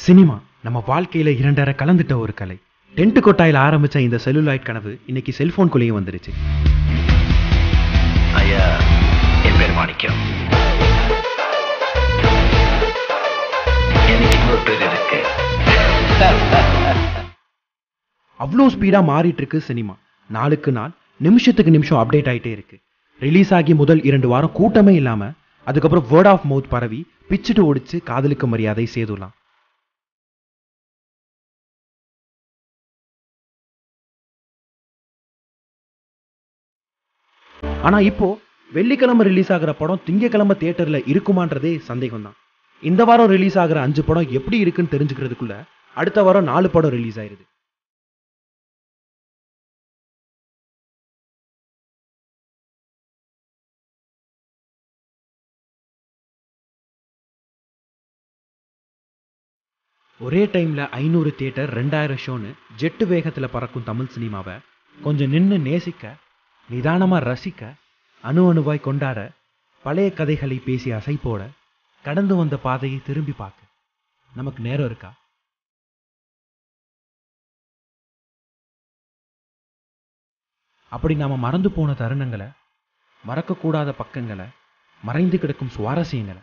Cinema நம்ம வாழ்க்கையில இரண்டரை கலந்துட்ட ஒரு கலை டென்ட் கொட்டாயில ஆரம்பிச்ச இந்த செல்லுலாய்ட் கனவு இன்னைக்கு செல்போன்குள்ளேயும் வந்துருச்சு ஐயா என் பேர் மாணிக்கம் எனக்கு இன்னொரு பேர் இருக்கு அவ்வளோ ஸ்பீடா மாறிட்டு இருக்கு சினிமா நாளுக்கு நாள் நிமிஷத்துக்கு நிமிஷம் அப்டேட் ஆயிட்டே இருக்கு ரிலீஸ் ஆகி முதல் இரண்டு வாரம் கூட்டமே இல்லாம அதுக்கப்புறம் வேர்ட் ஆஃப் மவுத் பரவி பிச்சுட்டு ஓடிச்சு காதலுக்கு மரியாதை சேதுலாம் ஆனா இப்போ வெள்ளிக்கிழமை ரிலீஸ் ஆகிற படம் திங்கக்கிழமை தியேட்டர்ல இருக்குமான்றதே சந்தேகம் தான் இந்த வாரம் ரிலீஸ் ஆகிற அஞ்சு படம் எப்படி இருக்குன்னு தெரிஞ்சுக்கிறதுக்குள்ள அடுத்த வாரம் நாலு படம் ரிலீஸ் ஆயிருது ஒரே டைம்ல ஐநூறு தியேட்டர் ரெண்டாயிரம் ஷோன்னு ஜெட்டு வேகத்துல பறக்கும் தமிழ் சினிமாவை கொஞ்சம் நின்னு நேசிக்க நிதானமா ரசிக்க அணு அணுவாய் கொண்டாட பழைய கதைகளை பேசி அசைப்போட கடந்து வந்த பாதையை திரும்பி பார்க்க நமக்கு நேரம் இருக்கா அப்படி நாம மறந்து போன தருணங்களை மறக்கக்கூடாத பக்கங்களை மறைந்து கிடக்கும் சுவாரஸ்யங்களை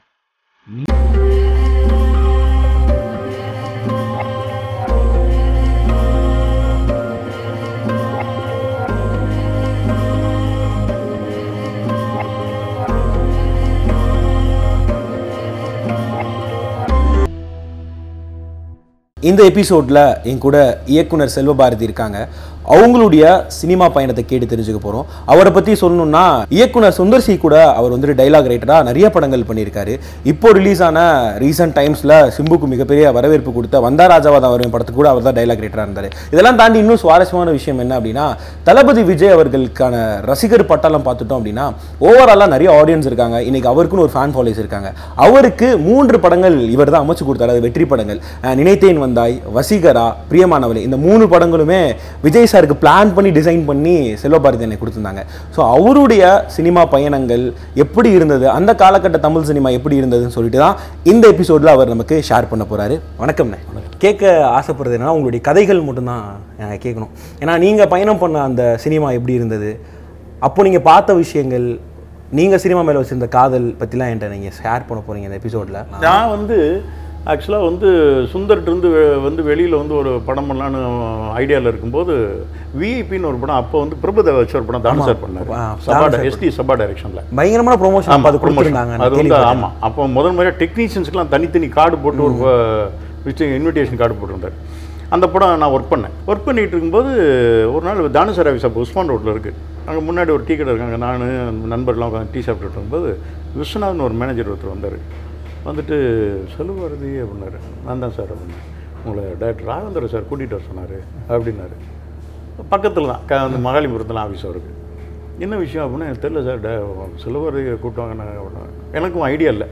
இந்த எபிசோடில் என் கூட இயக்குனர் செல்வபாரதி இருக்காங்க அவங்களுடைய சினிமா பயணத்தை கேட்டு தெரிஞ்சுக்க போகிறோம் அவரை பற்றி சொல்லணும்னா இயக்குனர் சுந்தர் சி கூட அவர் வந்துட்டு டைலாக் ரைட்டராக நிறைய படங்கள் பண்ணியிருக்காரு இப்போ ரிலீஸ் ஆன ரீசெண்ட் டைம்ஸில் சிம்புக்கு மிகப்பெரிய வரவேற்பு கொடுத்த வந்தா ராஜாவாதம் அவரின் படத்துக்கு கூட அவர் தான் டைலாக் ரைட்டராக இருந்தார் இதெல்லாம் தாண்டி இன்னும் சுவாரஸ்யமான விஷயம் என்ன அப்படின்னா தளபதி விஜய் அவர்களுக்கான ரசிகர் பட்டாளம் பார்த்துட்டோம் அப்படின்னா ஓவராலாக நிறைய ஆடியன்ஸ் இருக்காங்க இன்னைக்கு அவருக்குன்னு ஒரு ஃபேன் ஃபாலோஸ் இருக்காங்க அவருக்கு மூன்று படங்கள் இவர் தான் அமைச்சு கொடுத்தாரு அது வெற்றி படங்கள் அஹ் நினைத்தேன் வந்தாய் வசீகரா பிரியமானவளே இந்த மூணு படங்களுமே விஜய் சாருக்கு பிளான் பண்ணி டிசைன் பண்ணி செல்வபாரதி என்னை கொடுத்துருந்தாங்க ஸோ அவருடைய சினிமா பயணங்கள் எப்படி இருந்தது அந்த காலகட்ட தமிழ் சினிமா எப்படி இருந்ததுன்னு சொல்லிட்டு தான் இந்த எபிசோடில் அவர் நமக்கு ஷேர் பண்ண போகிறாரு வணக்கம்ண்ணே கேட்க ஆசைப்படுறது என்னன்னா உங்களுடைய கதைகள் மட்டும்தான் எனக்கு கேட்கணும் ஏன்னா நீங்கள் பயணம் பண்ண அந்த சினிமா எப்படி இருந்தது அப்போ நீங்கள் பார்த்த விஷயங்கள் நீங்கள் சினிமா மேலே வச்சிருந்த காதல் பற்றிலாம் என்கிட்ட நீங்கள் ஷேர் பண்ண போகிறீங்க இந்த எபிசோடில் நான் வந்து ஆக்சுவலாக வந்து சுந்தர்ட்டு இருந்து வெ- வந்து வெளியில் வந்து ஒரு படம் பண்ணலான்னு ஐடியாவில் இருக்கும்போது விஐபின்னு ஒரு படம் அப்போ வந்து பிரபுதேவா வச்சு ஒரு படம் தானு சார் பண்ணார் ஆ, சபா தானு sir எஸ்டி சபா டைரக்ஷனில் பயங்கரமான ப்ரொமோஷன் ஆமா அது கொடுத்துருந்தாங்க promotion. அது வந்து ஆமாம் அப்போ முதல் முறையாக டெக்னீஷியன்ஸ்க்குலாம் தனித்தனி கார்டு போட்டு ஒரு விஷயம் இன்விடேஷன் கார்டு போட்டிருந்தார் அந்த படம் நான் ஒர்க் பண்ணேன் ஒர்க் பண்ணிட்டு இருக்கும்போது ஒரு நாள் தானுசார் ஆஃபீஸ் அப்போ உஸ்மான் ரோட்டில் இருக்குது அங்கே முன்னாடி ஒரு டீ கடை இருக்காங்க நான் நண்பர்லாம் உட்காந்து டீ சாப்பிட்டுட்டு இருக்கும்போது விஸ்வநாதன் ஒரு மேனேஜர் ஒருத்தர் வந்தார் வந்துட்டு செல்வபாரதி அப்படின்னாரு நான் தான் சார் அப்படின்னு உங்களை டாக்டர் ராகவேந்திர சார் கூட்டிகிட்டு வர சொன்னார் அப்படின்னாரு பக்கத்தில் தான் க அந்த மகாலிபுரத்தில் ஆஃபீஸ் அவருக்கு என்ன விஷயம் அப்படின்னா எனக்கு தெரியல சார் டே- சிலவர் கூப்பிட்டாங்க நான் அப்படின்னா. எனக்கும் ஐடியா இல்லை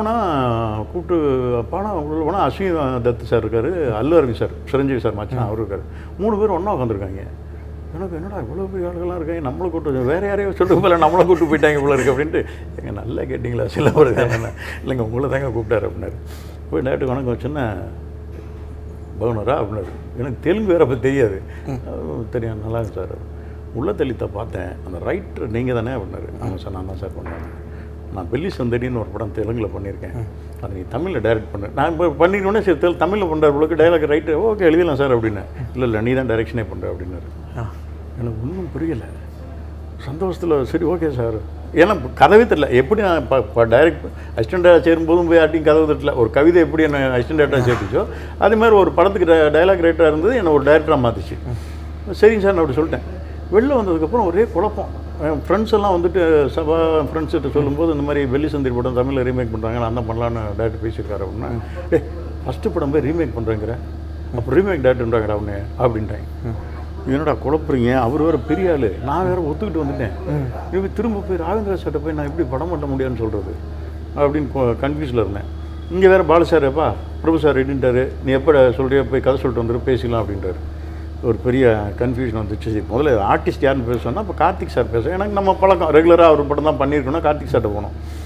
போனால் கூப்பிட்டு போனால் உள்ள போனால் அஸ்வின் தத் சார் இருக்கார் அல்லு அரவிந்த் சார் சிரஞ்சீவி சார் மச்சான் அவர் இருக்கார் மூணு பேர் ஒன்றா உட்காந்துருக்காங்க எனக்கு என்னடா இவ்வளோ பெரிய ஆளுகள்லாம் இருக்காங்க நம்மளை கூப்பிட்டு வேறு யாரையும் சொல்லிட்டு போல நம்மளை கூப்பிட்டு போயிட்டாங்க இவ்வளோ இருக்கு அப்படின்ட்டு எங்க நல்லா கேட்டிங்களா சில பேர் இருக்காங்க இல்லைங்க உங்களை தாங்க கூப்பிட்டாரு அப்படின்னாரு போய் டேரக்டர் வணக்கம் வச்சோன்னே பவுனரா அப்படின்னாரு எனக்கு தெலுங்கு வேறு அப்போ தெரியாது அஹ் தெரியும் நல்லா இருக்கு சார் உள்ள தெளித்த பார்த்தேன் அந்த ரைட்டர் நீங்கள் தானே அப்படின்னாரு ஆமாம் சார் நான் தான் சார் பண்ணேன் நான் பெல்லி சந்தடின்னு ஒரு படம் தெலுங்கில் பண்ணியிருக்கேன் அதை நீ தமிழில் டைரக்ட் பண்ணு நான் இப்போ பண்ணிக்கணுன்னே சரி தெல் தமிழில் பண்ணுற உங்களுக்கு டைலாக் ரைட்டர் ஓகே எழுதிடலாம் சார் அப்படின்னு இல்லை இல்லை நீ தான் டைரக்ஷனே பண்ணுற அப்படின்னாரு எனக்கு ஒன்றும் புரியலை சந்தோஷத்தில் சரி ஓகே சார் ஏன்னா இப்ப கதவே தெரியல எப்படி நான் இப்போ இப்போ டைரக்ட் அசிஸ்டண்ட்டாக சேரும்போதும் போய் யார்ட்டையும் கதவு தட்டல ஒரு கவிதை எப்படி என்ன அசிஸ்டண்ட்டாக சேர்த்துச்சோ அதே மாதிரி ஒரு படத்துக்கு டைலாக் ரைட்டராக இருந்தது என்னை ஒரு டைரக்டராக மாற்றிச்சு சரிங்க சார் நான் அப்படி சொல்லிட்டேன் வெளில வந்ததுக்கப்புறம் ஒரே குழப்பம் என் ஃப்ரெண்ட்ஸ் எல்லாம் வந்துட்டு சபா ஃப்ரெண்ட்ஸ்கிட்ட சொல்லும்போது இந்த மாதிரி வெள்ளி சந்திரி படம் தமிழில் ரீமேக் பண்ணுறாங்க நான் தான் பண்ணலான்னு டேரக்டர் பேசியிருக்காரு அப்படின்னா ஏ ஃபஸ்ட்டு படம் போய் ரீமேக் பண்ணுறேங்கிற அப்போ ரீமேக் டேரக்டர்ன்றாங்கடா அவனு அப்படின்ட்டாங்க என்னடா குழப்புறீங்க அவர் வேறு பெரிய ஆள் நான் வேறு ஒத்துக்கிட்டு வந்துட்டேன் இவங்க திரும்ப போய் ராகவேந்திர சார்ட்ட போய் நான் எப்படி படம் பண்ண முடியாதுன்னு சொல்கிறது அப்படின்னு கன்ஃபியூஸில் இருந்தேன் இங்கே வேறு பாலு சார் எப்பா பிரபு சார் ரெடின்ட்டாரு நீ எப்போ சொல்கிறியா போய் கதை சொல்லிட்டு வந்துரு பேசிக்கலாம் அப்படின்றாரு ஒரு பெரிய கன்ஃபியூஷன் வந்துச்சு சரி, முதல்ல ஆர்டிஸ்ட் யாருன்னு பேச சொன்னா அப்போ கார்த்திக் சார் பேச எனக்கு நம்ம பழக்கம் ரெகுலராக அவர் படம் தான் பண்ணியிருக்கோன்னா கார்த்திக் சார்ட்ட போனோம்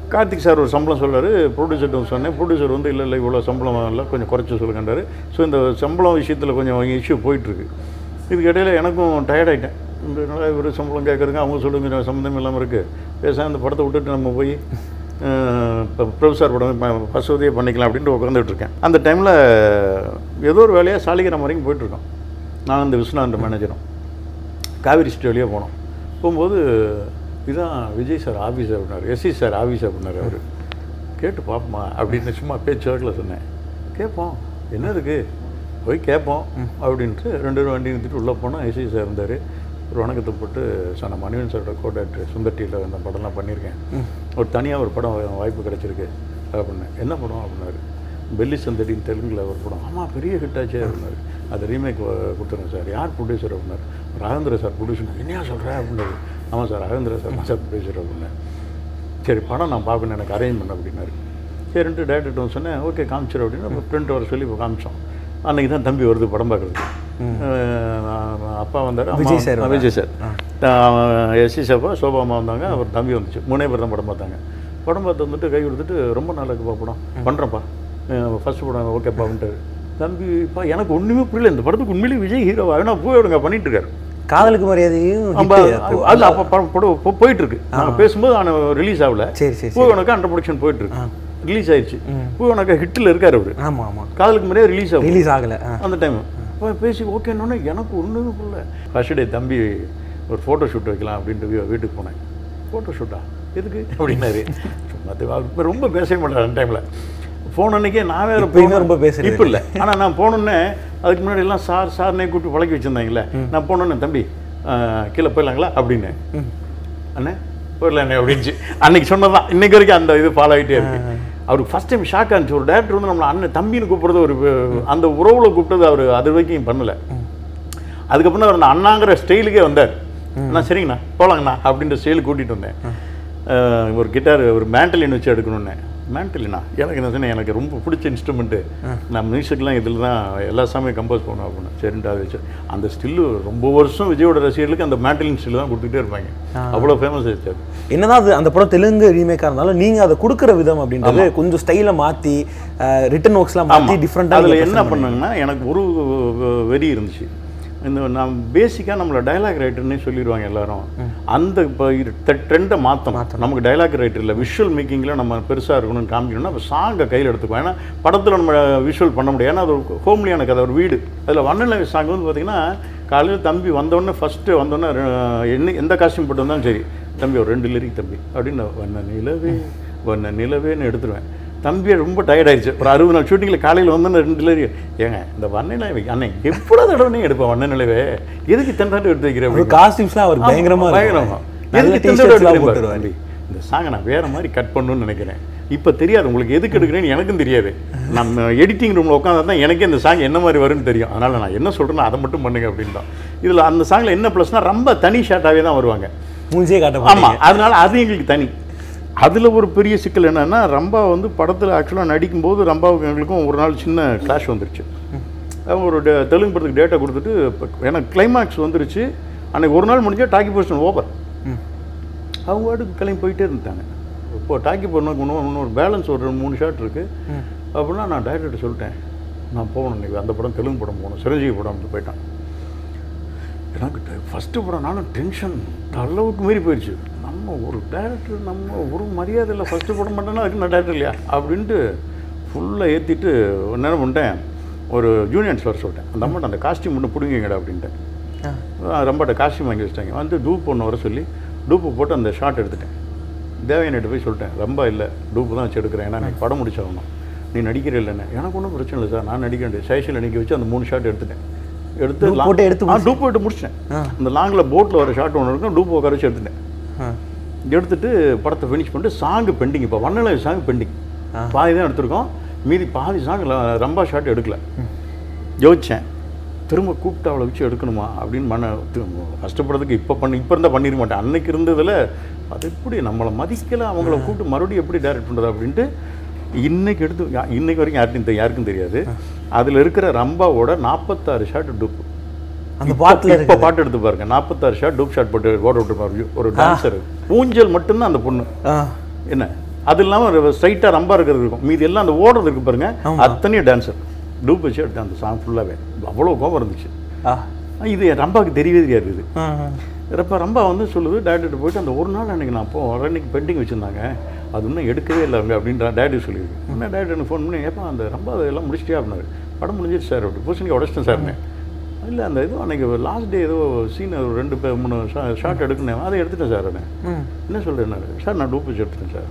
கார்த்திக் சார் ஒரு சம்பளம் சொல்றாரு ப்ரொடியூசர்கிட்ட சொன்னேன் ப்ரொடியூசர் வந்து இல்லை இல்லை இவ்வளோ சம்பளம் இல்லை கொஞ்சம் குறைச்சி சொல்லுங்கன்றாரு ஸோ இந்த சம்பளம் விஷயத்தில் கொஞ்சம் இஷ்யூ போயிட்டுருக்கு இதுக்கு இடையில எனக்கும் tired ஆயிட்டேன் இந்த நல்லா இவர் சம்பளம் கேட்குறதுங்க அவங்க சொல்லுங்க சம்மந்தம் இல்லாமல் இருக்குது பேசாம இந்த படத்தை விட்டுட்டு நம்ம போய் இப்போ ப்ரொஃபஸர் படம் ஃபஸ்ட் உதவியே பண்ணிக்கலாம் அப்படின்ட்டு உட்காந்துட்டு இருக்கேன் அந்த டைமில் ஏதோ ஒரு வேலையாக சாலிகிராம் வரைக்கும் போயிட்டுருக்கோம் நான் அந்த விஸ்வநாதன் மேனேஜரும் காவேரி ஸ்டூடியோலேயே போனோம் போகும்போது இதுதான் விஜய் சார் ஆஃபீஸ் அப்படின்னாரு எஸ்சி சார் ஆஃபீஸ் அப்படின்னாரு அவர் கேட்டு பார்ப்போமா அப்படின்னு சும்மா பேச்சு வாக்கில் சொன்னேன் கேட்போம் என்ன இருக்கு போய் கேட்போம் அப்படின்ட்டு ரெண்டு பேரும் வண்டி நிறுத்திட்டு உள்ளே போனோம் எஸ்சி சார் இருந்தார் ஒரு வணக்கத்தை போட்டு சார் நான் மணிவன் சாரோட கோடாக்டர் சுந்தர் டியில் அந்த படம்லாம் பண்ணியிருக்கேன் ஒரு தனியாக ஒரு படம் வாய்ப்பு கிடச்சிருக்கு அப்படின்னேன் என்ன படம் அப்படின்னாரு பெல்லி சந்தடின்னு தெலுங்கில் ஒரு படம் ஆமாம் பெரிய ஹிட் ஆச்சே அப்படின்னாரு அது ரீமேக் கொடுத்துருங்க சார் யார் ப்ரொடியூசர் அப்படின்னாரு ராகேந்திர சார் ப்ரொடியூசர் என்னையா சொல்கிறேன் அப்படின்னாரு ஆமாம் சார் ராகேந்திர சார் தான் சார் ப்ரொடியூசர் அப்படின்னேன் சரி படம் நான் பார்க்கணும் எனக்கு அரேஞ்ச் பண்ண அப்படின்னாரு சரின்ட்டு டேரக்டர் சொன்னேன் ஓகே காமிச்சிரு அப்படின்னு பிரிண்ட் வர சொல்லி இப்போ காமிச்சோம் அன்னைக்கு தான் தம்பி வருது படம் பார்க்குறதுக்கு அப்பா வந்தார் அம்மா விஜய் சார் வந்து- விஜய் சார் எஸ்சி சாப்பா சோபா அம்மா வந்தாங்க அவர் தம்பி வந்துச்சு மூணே பேர் தான் படம் பார்த்தாங்க படம் பார்த்து வந்துட்டு கை கொடுத்துட்டு ரொம்ப நல்லா இருக்குப்பா படம் பண்ணுறேன்ப்பா ஃபர்ஸ்ட் படம் ஓகேப்பான்ட்டு தம்பிப்பா எனக்கு ஒன்றுமே புரியல இந்த படத்துக்கு உண்மையிலேயே விஜய் ஹீரோ வேணா போய் விடுங்க பண்ணிட்டு இருக்காரு காதலுக்கு மரியாதையும் நம்ம hit அப்போ. அது அப்போ படம் படம் போ- போயிட்டு இருக்கு நாங்கள் பேசும்போது ஆனால் ரிலீஸ் ஆகல சரி சரி பூ உனக்கு அண்டர் ப்ரொடக்ஷன் போயிட்டு இருக்கு ரிலீஸ் ஆயிடுச்சு பூ உனக்கு ஹிட்டில் இருக்காரு அவரு ஆமா ஆமா காதலுக்கு முறையே ரிலீஸ் ஆகும் ரிலீஸ் ஆகல ஆ. அந்த டைம் அப்போ பேசி ஓகேன்னொன்னே எனக்கு ஒன்றுமே புரியல ஃபர்ஸ்ட் டே தம்பி ஒரு ஃபோட்டோ ஷூட் வைக்கலாம் அப்படின்ட்டு வீ- வீட்டுக்கு போனேன் ஃபோட்டோ ஷூட்டா எதுக்கு அப்படின்னாரு சும்மா தெ- அவர் இப்ப ரொம்ப பேசவே மாட்டார் அந்த டைமில் ஃபோன் அன்னைக்கே நான் வேற இப்பயுமே போன- ரொம்ப பேசுறது இப்போ இல்லை ஆனால் நான் போனோன்னே அதுக்கு முன்னாடி எல்லாம் சார் சார்னே கூப்பிட்டு பழக்கி வச்சிருந்தாங்களே நான் போனோன்னே தம்பி ஆஹ், கீழே போயிடலாங்களா அப்படின்னு அண்ணே போயிடலாம் அண்ணே அப்படின்ச்சு அன்னைக்கு சொன்னதான் இன்னைக்கு வரைக்கும் அந்த இது ஃபாலோ ஆகிட்டே இருக்கு அவருக்கு ஃபர்ஸ்ட் டைம் ஷாக் ஆனிச்சு ஒரு டேரக்டர் வந்து நம்மளை அண்ணன் தம்பின்னு கூப்பிடுறது ஒரு அந்த உறவுல கூப்பிட்டது அவர் அது வரைக்கும் பண்ணல அதுக்கப்புறம் அவர் அந்த அண்ணாங்கிற ஸ்டைலுக்கே வந்தார் அண்ணா சரிங்கண்ணா போலாங்கண்ணா அப்படின்ற ஸ்டைலுக்கு கூட்டிகிட்டு வந்தேன் அஹ் ஒரு கிட்டார் ஒரு மேண்டலின் வச்சு எடுக்கணும்னு மேண்டலினா எனக்கு என்ன சொன்னேன் எனக்கு ரொம்ப பிடிச்ச இன்ஸ்ட்ருமெண்ட்டு நான் மியூசிக்லாம் இதில் தான் எல்லா சாமியும் கம்போஸ் பண்ணுவேன் அப்படின்னு சரின்ட்டு அதை வச்சு அந்த ஸ்டில்லு ரொம்ப வருஷம் விஜயோட ரசிகர்களுக்கு அந்த மேண்டலின் ஸ்டில் தான் கொடுத்துட்டே இருப்பாங்க அவ்வளோ ஃபேமஸ் ஆயிடுச்சு அது என்னதான் அது அந்த படம் தெலுங்கு ரீமேக்காக இருந்தாலும் நீங்க அதை கொடுக்குற விதம் அப்படின்றது கொஞ்சம் ஸ்டைலை மாத்தி ரிட்டன் ஒர்க்ஸ்லாம் மாத்தி அதில் டிஃப்ரெண்டாக என்ன பண்ணாங்கன்னா எனக்கு ஒரு வ- வெறி இருந்துச்சு இந்த நான் பேசிக்காக நம்மளை டயலாக் ரைட்டர்னே சொல்லிடுவாங்க எல்லாரும் அந்த இப்போ ட்ரெண்டை மாற்றணும் நமக்கு டயலாக் ரைட்டர் இல்லை விஷுவல் மேக்கிங்கில் நம்ம பெருசாக இருக்கணும்னு காமிக்கணும்னா அப்போ சாங்கை கையில் எடுத்துக்குவோம் ஏன்னா படத்தில் நம்ம விஷுவல் பண்ண முடியாது ஏன்னா அது ஒரு ஹோம்லியான கதை ஒரு வீடு அதில் வண்ணல சாங் வந்து பார்த்தீங்கன்னா காலையில் தம்பி வந்தோடனே ஃபஸ்ட்டு வந்தோடனே ரெ- என்ன எந்த காஸ்டியூம் போட்டு வந்தாலும் சரி தம்பி ஒரு ரெண்டு லிரிக் தம்பி அப்படின்னு வண்ண நிலவே வண்ண நிலவேன்னு எடுத்துருவேன் தம்பி ரொம்ப டயர்ட் ஆயிடுச்சு ஒரு அறுபது நாள் ஷூட்டிங்கில் காலையில் வந்து ரெண்டு நிலவி ஏங்க இந்த வண்ண நிலவை அண்ணே எப்படா தடவை நீ எடுப்பேன் வண்ண நிலவே எதுக்கு இத்தனை தடவை எடுத்து வைக்கிற அப்படின்னு. காஸ்டியூம்ஸ்லாம் அவர் ஆமா, பயங்கரமா பயங்கரமா இருக்கும். நல்ல எதுக்கு இத்தனை t-shirts தடவை எல்லாம் எடுக்கிறீங்க போட்டுருவாரு. தம்பி? இந்த சாங்கை நான் வேற மாதிரி கட் பண்ணணும்னு நினைக்கிறேன் இப்போ தெரியாது உங்களுக்கு எதுக்கு எடுக்கிறேன்னு எனக்கும் தெரியாது நம்ம எடிட்டிங் ரூமில் உட்காந்தா தான் எனக்கே இந்த சாங் என்ன மாதிரி வரும்னு தெரியும் அதனால் நான் என்ன சொல்கிறேனோ அதை மட்டும் பண்ணுங்க அப்படின்னு தான் இதில் அந்த சாங்கில் என்ன ப்ளஸ்னா ரொம்ப தனி ஷார்ட்டாகவே தான் வருவாங்க மூஞ்சியே காட்ட ஆமாம் மாட்டீங்க. அதனால அது எங்களுக்கு தனி அதில் ஒரு பெரிய சிக்கல் என்னன்னா ரம்பா வந்து படத்தில் ஆக்சுவலாக நடிக்கும்போது ரம்பாவுக்கு எங்களுக்கும் ஒரு நாள் சின்ன கிளாஷ் வந்துருச்சு அவங்க ஒரு டே- தெலுங்கு படத்துக்கு டேட்டா கொடுத்துட்டு இப்ப எனக்கு கிளைமாக்ஸ் வந்துருச்சு அன்னைக்கு ஒரு நாள் முடிஞ்சா டாக்கி போர்ஷன் ஓவர் அவங்க வாட்டுக்கு கிளம்பி போயிட்டே இருந்துட்டாங்க இப்போ டாக்கி போடணும் இன்னும் இன்னொரு பேலன்ஸ் ஒரு ரெண்டு மூணு ஷாட் இருக்குது அப்படின்னா நான் டேரக்டர்கிட்ட சொல்லிட்டேன் நான் போகணும் இன்னைக்கு அந்த படம் தெலுங்கு படம் போகணும் சிரஞ்சீவி படம் போயிட்டான் எனக்கு ஃபஸ்ட்டு படம் நானும் டென்ஷன் அளவுக்கு மீறி போயிடுச்சு நம்ம ஒரு டேரக்டர் நம்ம ஒரு மரியாதை இல்லை ஃபஸ்ட்டு படம் மட்டும்னா அதுக்கு நான் டேரக்டர் இல்லையா அப்படின்ட்டு ஃபுல்லாக ஏற்றிட்டு என்ன பண்ணிட்டேன் ஒரு ஜூனியர்ஸ் வர சொல்லிட்டேன் அந்த அம்மாட்ட அந்த காஸ்டியூம் மட்டும் பிடிங்கிங்கடா அப்படின்ட்டேன் ஆ. ரொம்பட்ட காஸ்டியூம் வாங்கி வச்சிட்டாங்க வந்து டூப் ஒன்று வர சொல்லி டூப்பு போட்டு அந்த ஷாட் எடுத்துட்டேன் தேவையானிட்ட போய் சொல்லிட்டேன் ரொம்ப இல்லை டூப்பு தான் வச்சு எடுக்கிறேன் ஏன்னா எனக்கு படம் முடிச்சாகணும் நீ நடிக்கிற இல்லைன்னு எனக்கு ஒன்றும் பிரச்சனை இல்லை சார் நான் நடிக்க வேண்டிய சைஷில் நடிக்க வச்சு அந்த மூணு ஷாட் எடுத்துட்டேன் எடுத்து Dupe போட்டு எடுத்து ஆ டூப் போட்டு முடிச்சிட்டேன் அந்த லாங்கில் போட்டில் வர ஷாட் ஒன்று இருக்கும் டூப் உட்கார வச்சு எடுத்துட்டேன் ஆ. எடுத்துட்டு படத்தை ஃபினிஷ் பண்ணிட்டு சாங்கு பெண்டிங் இப்போ வண்ணலை சாங் பெண்டிங் பாதி தான் எடுத்திருக்கோம் மீதி பாதி சாங் ரொம்ப ஷாட் எடுக்கல யோசித்தேன் திரும்ப கூப்பிட்டு அவளை வச்சு எடுக்கணுமா அப்படின்னு மன கஷ்டப்படுறதுக்கு இப்போ பண்ணி இப்போ இருந்தால் பண்ணிட மாட்டேன் அன்னைக்கு இருந்ததில் அது எப்படி நம்மளை மதிக்கல அவங்கள கூப்பிட்டு மறுபடியும் எப்படி டைரக்ட் பண்ணுறது அப்படின்ட்டு இன்னைக்கு எடுத்து யா- இன்னைக்கு வரைக்கும் யாருக்கும் தெ- யாருக்கும் தெரியாது அதில் இருக்கிற ரம்பாவோட நாற்பத்தாறு ஷாட் டூப்பு அந்த பாட்டுல இப்போ இருக்கு பாட்டு எடுத்து பாருங்க நாற்பத்தாறு ஷாட் டூப் ஷாட் போட்டு ஓட விட்டுருப்பாரு ஒரு டான்சர் ஊஞ்சல் மட்டும்தான் அந்த பொண்ணு ஆ. என்ன அது இல்லாமல் ஸ்ட்ரைட்டாக ரம்பா இருக்கிறது இருக்கும் மீதி எல்லாம் அந்த ஓடுறது இருக்கு பாருங்க அத்தனையும் டான்ஸர் டூப் வச்சு எடுத்தேன் அந்த சாங் ஃபுல்லாகவே அவ்வளோ கோபம் இருந்துச்சு ஆ இது என் ரம்பாவுக்கு தெரியவே தெரியாது இது ஆ, ஆ. இப்போ ரம்பா வந்து சொல்லுது டேரக்டர்கிட்ட போயிட்டு அந்த ஒரு நாள் அன்றைக்கி நான் போ அன்றைக்கி பெண்டிங் வச்சுருந்தாங்க அது இன்னும் எடுக்கவே இல்லை அவங்க அப்படின்ற டேரக்டர் சொல்லியிருக்கு என்ன டேரக்டர் எனக்கு ஃபோன் பண்ணி ஏப்பா அந்த ரம்பா அதெல்லாம் முடிச்சிட்டியா அப்படின்னாரு படம் முடிஞ்சிருச்சு சார் அப்படி பூசணிக்கு உடச்சிட்டேன் சார்னு இல்லை அந்த இது அன்றைக்கி லாஸ்ட் டே ஏதோ சீன் ஒரு ரெண்டு பேர் மூணு ஷார்ட் எடுக்கணும் அதை எடுத்துட்டேன் சார் நான் ம். என்ன சொல்கிறேன் சார் நான் டூப் வச்சு எடுத்துட்டேன் சார்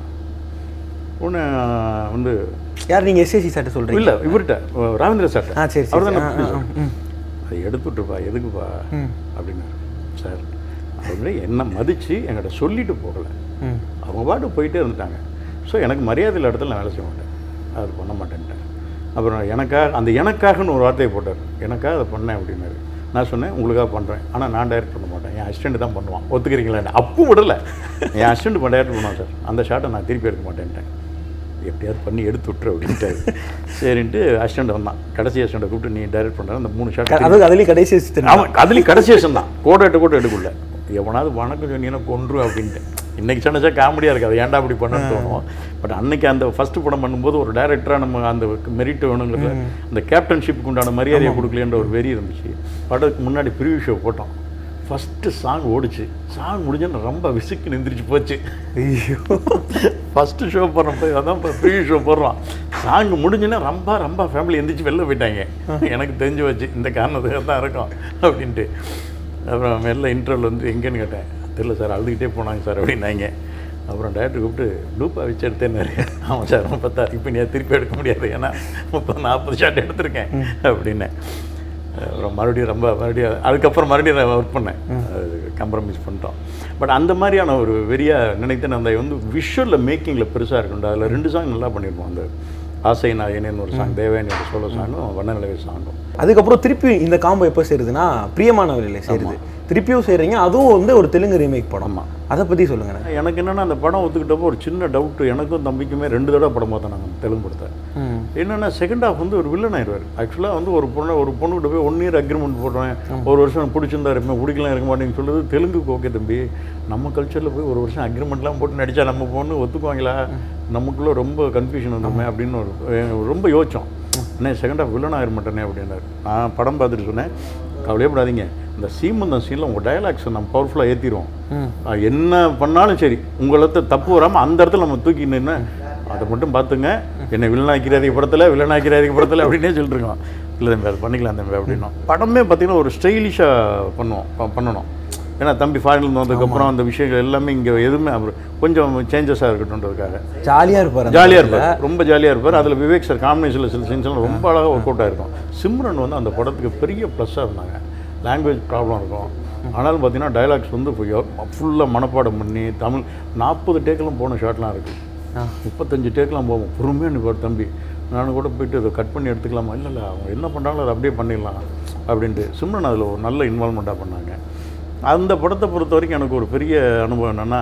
ஒன்று வந்து யார் நீங்க எஸ்எஸ்சி சார்ட்ட சொல்றீங்க இல்லை இவர்கிட்ட ராமேந்திர சார் ஆ, சரி, சரி, அவர் சரி. ஆ, ஆ, தான் ம். அதை எடுத்துட்ருப்பா எதுக்குப்பா ம். அப்படின்னாரு சார் அவங்க என்ன மதித்து என்கிட்ட சொல்லிட்டு போகலை ம். அவங்க பாட்டு போயிட்டே இருந்துட்டாங்க ஸோ எனக்கு மரியாதை இல்லாத இடத்துல நான் வேலை செய்ய மாட்டேன் அது பண்ண மாட்டேன்ட்டேன் அப்புறம் எனக்காக அந்த எனக்காகன்னு ஒரு வார்த்தையை போட்டார் எனக்காக அதை பண்ணேன் அப்படின்னாரு நான் சொன்னேன் உங்களுக்காக பண்ணுறேன் ஆனால் நான் டைரக்ட் பண்ண மாட்டேன் என் அசிஸ்டண்ட் தான் பண்ணுவான் ஒத்துக்கிறீங்களா அப்பவும் விடலை என் அசிஸ்டண்ட் பண்ண டைரக்ட் பண்ணுவான் சார் அந்த ஷாட்டை நான் திருப்பி எடுக்க மாட்டேன்ட்டேன் எப்படியாவது பண்ணி எடுத்து விட்டுரு அப்படின்ட்டாரு சரின்ட்டு அசிஸ்டண்ட் வந்தான் கடைசி அசிஸ்டண்ட்டை கூப்பிட்டு நீ டைரக்ட் பண்ணுற அந்த மூணு ஷாட் அதாவது அதுலயும் கடைசி assistant. அவன் அதுலேயும் கடைசி வருஷம் தான் கோட எட்டு கூட எடுக்கல எவனாவது வணக்கம் சொன்னீங்கன்னா கொன்று அப்படின்ட்டு இன்னைக்கு சொன்னச்சா காமெடியாக இருக்காது ஏன்டா அப்படி பண்ணணும்னு தோணும் பட் அன்னைக்கு அந்த ஃபர்ஸ்ட் படம் பண்ணும்போது ஒரு டைரக்டராக நம்ம அந்த மெரிட் வேணுங்கிறது அந்த கேப்டன்ஷிப்புக்கு உண்டான மரியாதையை கொடுக்கலன்ற ஒரு வெறி இருந்துச்சு படத்துக்கு முன்னாடி ப்ரிவியூ ஷோ போட்டோம் ஃபஸ்ட்டு சாங் ஓடிச்சு சாங் முடிஞ்சோன்னு ரொம்ப விசுக்கு நிந்திரிச்சு போச்சு ஐயோ ஃபஸ்ட்டு ஷோ போடுறோம் போய் அதான் இப்போ ப்ரீ ஷோ போடுறோம் சாங் முடிஞ்சுன்னா ரொம்ப ரொம்ப ஃபேமிலி எந்திரிச்சு வெளில போயிட்டாங்க எனக்கு தெரிஞ்சு வச்சு இந்த காரணத்துக்காக தான் இருக்கும் அப்படின்ட்டு அப்புறம் மெல்ல இன்டர்வல் வந்து எங்கேன்னு கேட்டேன் தெரியல சார் அழுதுகிட்டே போனாங்க சார் அப்படின்னாங்க அப்புறம் டேரக்டர் கூப்பிட்டு டூப்பா வச்சு எடுத்தேன்னாரு ஆமாம் சார் முப்பத்தா இப்போ நீ திருப்பி எடுக்க முடியாது ஏன்னா முப்பது நாற்பது ஷாட் எடுத்திருக்கேன் அப்படின்னேன் அப்புறம் மறுபடியும் ரொம்ப மறுபடியும் அதுக்கப்புறம் மறுபடியும் நான் ஒர்க் பண்ணேன் கம்ப்ரமைஸ் பண்ணிட்டோம் பட் அந்த மாதிரியான ஒரு வெறியா நினைத்தேன் அந்த வந்து விஷுவலில் மேக்கிங்கில் பெருசாக இருக்கும்டா அதில் ரெண்டு சாங் நல்லா பண்ணியிருப்போம் அந்த ஆசை நாயனேன்னு ஒரு சாங் தேவயானியோட சோலோ சாங்கும் வண்ணநிலவை சாங்கும் அதுக்கப்புறம் திருப்பி இந்த காம்போ எப்போ சேருதுன்னா பிரியமானவர்களே சேருது திருப்பியும் செய்றீங்க அதுவும் வந்து ஒரு தெலுங்கு ரீமேக் படம் ஆமா. அதை பத்தி சொல்லுங்க எனக்கு என்னென்னா அந்த படம் ஒத்துக்கிட்டப்போ ஒரு சின்ன டவுட்டு எனக்கும் தம்பிக்குமே ரெண்டு தடவை படம் பார்த்தோம் நாங்கள் தெலுங்கு படத்தை ம். என்னென்னா செகண்ட் ஹாஃப் வந்து ஒரு வில்லன் ஆயிடுவார் ஆக்சுவலாக வந்து ஒரு பொண்ணை ஒரு பொண்ணுகிட்ட போய் ஒன் இயர் அக்ரிமெண்ட் போடுறேன் ஒரு வருஷம் பிடிச்சிருந்தா இருப்பேன் பிடிக்கலாம் இருக்க மாட்டேன்னு சொல்லுது தெலுங்குக்கு ஓகே தம்பி நம்ம கல்ச்சரில் போய் ஒரு வருஷம் அக்ரிமெண்ட்லாம் போட்டு நடித்தா நம்ம பொண்ணு ஒத்துக்குவாங்களா நமக்குள்ளே ரொம்ப கன்ஃபியூஷன் வந்துருமே அப்படின்னு ஒரு அஹ் ரொம்ப யோசித்தோம் அண்ணே செகண்ட் ஹாஃப் வில்லன் ஆகிட மாட்டேனே அப்படின்னாரு நான் படம் பார்த்துட்டு சொன்னேன் கவலையப்படாதீங்க இந்த சீமந்தம் சீனில் உங்கள் டயலாக்ஸை நம்ம பவர்ஃபுல்லாக ஏற்றிடுவோம் அஹ் என்ன பண்ணாலும் சரி உங்களத்தை தப்பு வராமல் அந்த இடத்துல நம்ம தூக்கி நின்று அதை மட்டும் பார்த்துங்க என்னை வில்லனாக்கிறாதீங்க படத்தில் வில்லனாக்கிறாதீங்க படத்தில் அப்படின்னே சொல்லிட்டு இருக்கோம் இல்லை தம்பி அது பண்ணிக்கலாம் தம்பி அப்படின்னோம் படமே பார்த்தீங்கன்னா ஒரு ஸ்டைலிஷாக பண்ணுவோம் ப- பண்ணணும் ஏன்னா தம்பி ஃபாரின்லேருந்து வந்ததுக்கப்புறம் அந்த விஷயங்கள் எல்லாமே இங்கே எதுவுமே அப்புறம் கொஞ்சம் சேஞ்சஸாக இருக்கட்டும்ன்றதுக்காக ஜாலியா இருப்பாரு அந்த ஜாலியாக படத்துல. இருப்பார் ரொம்ப ஜாலியாக இருப்பார் அதில் விவேக் சார் காம்பினேஷனில் சில சீன்ஸ்லாம் ரொம்ப அழகாக ஒர்க் அவுட் ஆயிருக்கும் சிம்ரன் வந்து அந்த படத்துக்கு பெரிய ப்ளஸ்ஸாக இருந்தாங்க லாங்குவேஜ் ப்ராப்ளம் இருக்கும் ஆனாலும் பார்த்தீங்கன்னா டயலாக்ஸ் வந்து ஃபுல்லாக மனப்பாடம் பண்ணி தமிழ் நாற்பது டேக்கெல்லாம் போன ஷாட்லாம் இருக்குது முப்பத்தஞ்சு டேக்கெலாம் போவோம் பொறுமையாக நிற்பார் தம்பி நான் கூட போயிட்டு அதை கட் பண்ணி எடுத்துக்கலாமா இல்லை இல்லை அவங்க என்ன பண்ணுறாங்களோ அதை அப்படியே பண்ணிடலாம் அப்படின்ட்டு சிம்ரன் அதில் ஒரு நல்ல இன்வால்மெண்ட்டாக பண்ணாங்க அந்த படத்தை பொறுத்த வரைக்கும் எனக்கு ஒரு பெரிய அனுபவம் என்னென்னா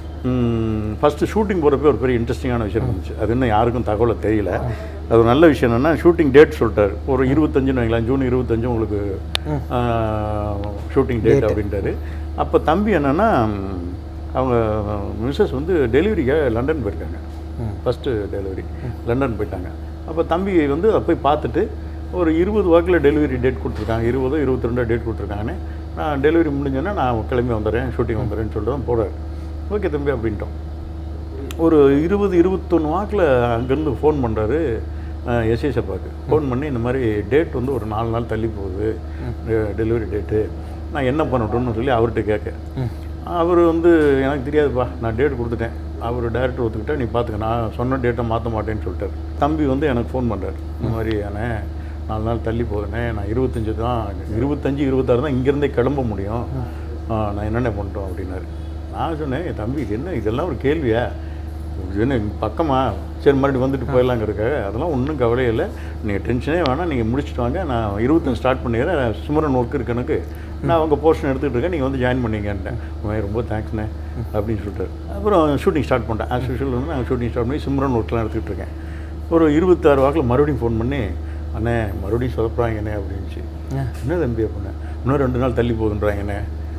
ஃபஸ்ட்டு ஷூட்டிங் போகிறப்ப ஒரு பெரிய இன்ட்ரெஸ்டிங்கான விஷயம் இருந்துச்சு அது இன்னும் யாருக்கும் தகவலை தெரியல அது ஒரு நல்ல விஷயம் என்னென்னா ஷூட்டிங் டேட் சொல்லிட்டாரு ஒரு இருபத்தஞ்சுன்னு வைங்களேன் ஜூன் இருபத்தஞ்சு உங்களுக்கு ஷூட்டிங் டேட் அப்படின்ட்டாரு அப்போ தம்பி என்னென்னா அவங்க மிஸ்ஸஸ் வந்து டெலிவரிக்காக லண்டன் போயிருக்காங்க ஃபஸ்ட்டு டெலிவரி லண்டன் போயிட்டாங்க அப்போ தம்பி வந்து அதை போய் பார்த்துட்டு ஒரு இருபது வாக்கில் டெலிவரி டேட் கொடுத்துருக்காங்க இருபதோ இருபத்தி ரெண்டோ டேட் கொடுத்துருக்காங்கன்னு நான் டெலிவரி முடிஞ்சோன்னே நான் கிளம்பி வந்துடுறேன் ஷூட்டிங் வந்துடுறேன்னு சொல்லிட்டு தான் போகிறாரு ஓகே தம்பி அப்படின்ட்டோம் ஒரு இருபது இருபத்தொன்று வாக்கில் அங்கேருந்து ஃபோன் பண்ணுறாரு எஸ்ஏ சப்பாக்கு ஃபோன் பண்ணி இந்த மாதிரி டேட் வந்து ஒரு நாலு நாள் தள்ளி போகுது டெலிவரி டேட்டு நான் என்ன பண்ணட்டும்னு சொல்லி அவர்கிட்ட கேட்க அவர் வந்து எனக்கு தெரியாதுப்பா நான் டேட் கொடுத்துட்டேன் அவர் டேரக்டர் ஒத்துக்கிட்டா நீ பார்த்துக்க நான் சொன்ன டேட்டை மாற்ற மாட்டேன்னு சொல்லிட்டார் தம்பி வந்து எனக்கு ஃபோன் பண்ணுறாரு இந்த மாதிரி அண்ணே நாலு நாள் தள்ளி போகுதுண்ணே நான் இருபத்தஞ்சு தான் இருபத்தஞ்சு இருபத்தாறு தான் இங்கேருந்தே கிளம்ப முடியும் ஆ, நான் என்னென்ன பண்ணிட்டோம் அப்படின்னாரு நான் சொன்னேன் "என் தம்பி இது என்ன இதெல்லாம் ஒரு கேள்வியா இது என்ன பக்கமா சரி மறுபடியும் வந்துட்டு போயிடலாங்கிறதுக்காக அதெல்லாம் ஒன்றும் கவலையே இல்லை நீங்கள் டென்ஷனே வேணாம் நீங்கள் முடிச்சுட்டு வாங்க நான் இருபத்தஞ்சு ஸ்டார்ட் பண்ணிடுறேன் சுமரன் ஒர்க் இருக்கு எனக்கு நான் அவங்க போர்ஷன் எடுத்துகிட்டு இருக்கேன் நீங்கள் வந்து ஜாயின் பண்ணிங்கன்ட்டேன் "உண்மையா ரொம்ப தேங்க்ஸ்ண்ணே அப்படின்னு சொல்லிட்டாரு அப்புறம் ஷூட்டிங் ஸ்டார்ட் பண்ணிட்டேன் ஆஸ் யூஷுவல் வந்து நான் ஷூட்டிங் ஸ்டார்ட் பண்ணி சிம்ரன் ஒர்க்லாம் எடுத்துகிட்டு இருக்கேன் ஒரு இருபத்தாறு வாக்கில் மறுபடியும் ஃபோன் பண்ணி அண்ணே மறுபடியும் சொதப்புறாங்கண்ணே அப்படின்ச்சு என்ன தம்பி அப்படின்னேன் இன்னும் ரெண்டு நாள் தள்ளி போகுதுன்றாங்கண்ணே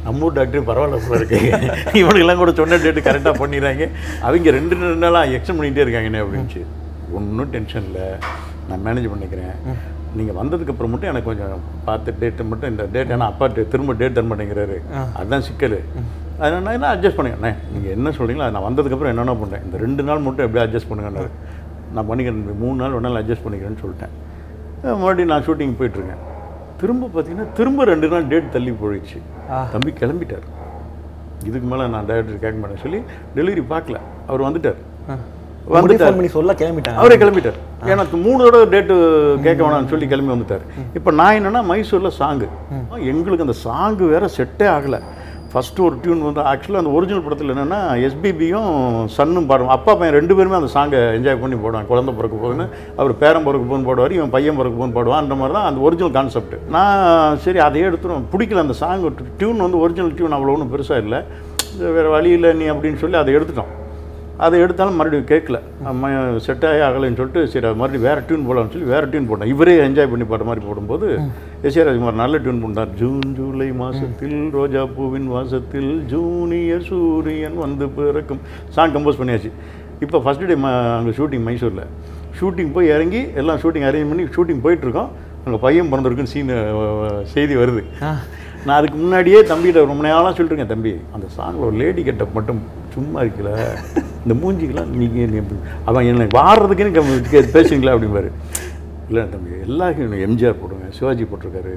நம்ம ஊர் டாக்டர் பரவாயில்ல போல இருக்கு இவனுக்கெல்லாம் கூட சொன்ன டேட்டு கரெக்டாக பண்ணிடுறாங்க அவங்க ரெண்டு ரெண்டு நாளாக எக்ஸ்டன் பண்ணிகிட்டே இருக்காங்கண்ணே அப்படின்ச்சு ஒன்றும் டென்ஷன் இல்லை நான் மேனேஜ் பண்ணிக்கிறேன் நீங்கள் வந்ததுக்கப்புறம் மட்டும் எனக்கு கொஞ்சம் பார்த்து டேட்டு மட்டும் இந்த டேட் ஏன்னா அப்பா டே- திரும்ப டேட் தர மாட்டேங்கிறாரு அதுதான் சிக்கல் அதனால் நான் என்ன அட்ஜஸ்ட் பண்ணுங்கண்ணே நீங்கள் என்ன சொல்கிறீங்களோ அதை நான் வந்ததுக்கப்புறம் என்னென்ன பண்ணுறேன் இந்த ரெண்டு நாள் மட்டும் எப்படியா அட்ஜஸ்ட் பண்ணுங்கன்னாரு நான் பண்ணிக்கிறேன் இந்த மூணு நாள் ஒரு நாள் அட்ஜஸ்ட் பண்ணிக்கிறேன்னு சொல்லிட்டேன் அஹ் மறுபடியும் நான் ஷூட்டிங் போயிட்டுருக்கேன் திரும்ப பார்த்தீங்கன்னா திரும்ப ரெண்டு நாள் டேட் தள்ளி போயிடுச்சு தம்பி கிளம்பிட்டார் இதுக்கு மேலே நான் டைரக்டர் கேட்க மாட்டேன்னு சொல்லி டெலிவரி பார்க்கல அவர் வந்துட்டார் வந்துட்டு ஃபோன் பண்ணி சொல்ல கிளம்பிட்டாங்க அவரே கிளம்பிட்டார் ஏன்னா மூணு தடவை டேட்டு கேட்க வேணாம்னு சொல்லி கிளம்பி வந்துட்டார் இப்போ நான் என்னன்னா மைசூரில் சாங்கு எங்களுக்கு அந்த சாங்கு வேற செட்டே ஆகலை ஃபஸ்ட்டு ஒரு டியூன் வந்து ஆக்சுவலாக அந்த ஒரிஜினல் படத்தில் என்னென்னா எஸ்பிபியும் சன்னும் பாடுவோம் அப்பா பையன் ரெண்டு பேருமே அந்த சாங்கை என்ஜாய் பண்ணி போடுவாங்க குழந்தை பிறக்க போகுதுன்னு அவர் பேரன் பிறக்க போகுன்னு பாடுவார் இவன் பையன் பிறக்க போகுன்னு பாடுவான் அந்த மாதிரி தான் அந்த ஒரிஜினல் கான்செப்ட் நான் சரி அதையே எடுத்துரும் பிடிக்கல அந்த சாங் டியூன் வந்து ஒரிஜினல் டியூன் அவ்வளோ ஒன்றும் பெருசாக இல்லை வேறு வழி இல்லை நீ அப்படின்னு சொல்லி அதை எடுத்துட்டோம் அதை எடுத்தாலும் மறுபடியும் கேட்கல அம்மா செட் ஆகி ஆகலைன்னு சொல்லிட்டு சரி அது மறுபடியும் வேறு டியூன் போடலாம்னு சொல்லி வேறு டியூன் போட்டேன் இவரே என்ஜாய் பண்ணி பாடுற மாதிரி போடும்போது எஸ் ஏ ராஜ்குமார் நல்ல டியூன் போட்டார் ஜூன் ஜூலை மாதத்தில் ரோஜா பூவின் வாசத்தில் ஜூனியர் சூரியன் வந்து பிறக்கும் சாங் கம்போஸ் பண்ணியாச்சு இப்போ ஃபஸ்ட் டே அங்கே ஷூட்டிங் மைசூரில் ஷூட்டிங் போய் இறங்கி எல்லாம் ஷூட்டிங் அரேஞ்ச் பண்ணி ஷூட்டிங் போயிட்டுருக்கோம் அங்கே பையன் பிறந்திருக்குன்னு சீன் செய்தி வருது நான் அதுக்கு முன்னாடியே தம்பிகிட்ட ரொம்ப நேரம் சொல்லிட்டு இருக்கேன் தம்பி அந்த சாங்கில் ஒரு லேடி கெட்டப் மட்டும் சும்மா இருக்கல இந்த மூஞ்சிக்கெல்லாம் நீங்கள் அவன் என்ன வாடுறதுக்குன்னு பேசுறீங்களா அப்படிம்பாரு இல்லை தம்பி எல்லா ஹீரோ எம்ஜிஆர் போடுங்க சிவாஜி போட்டிருக்காரு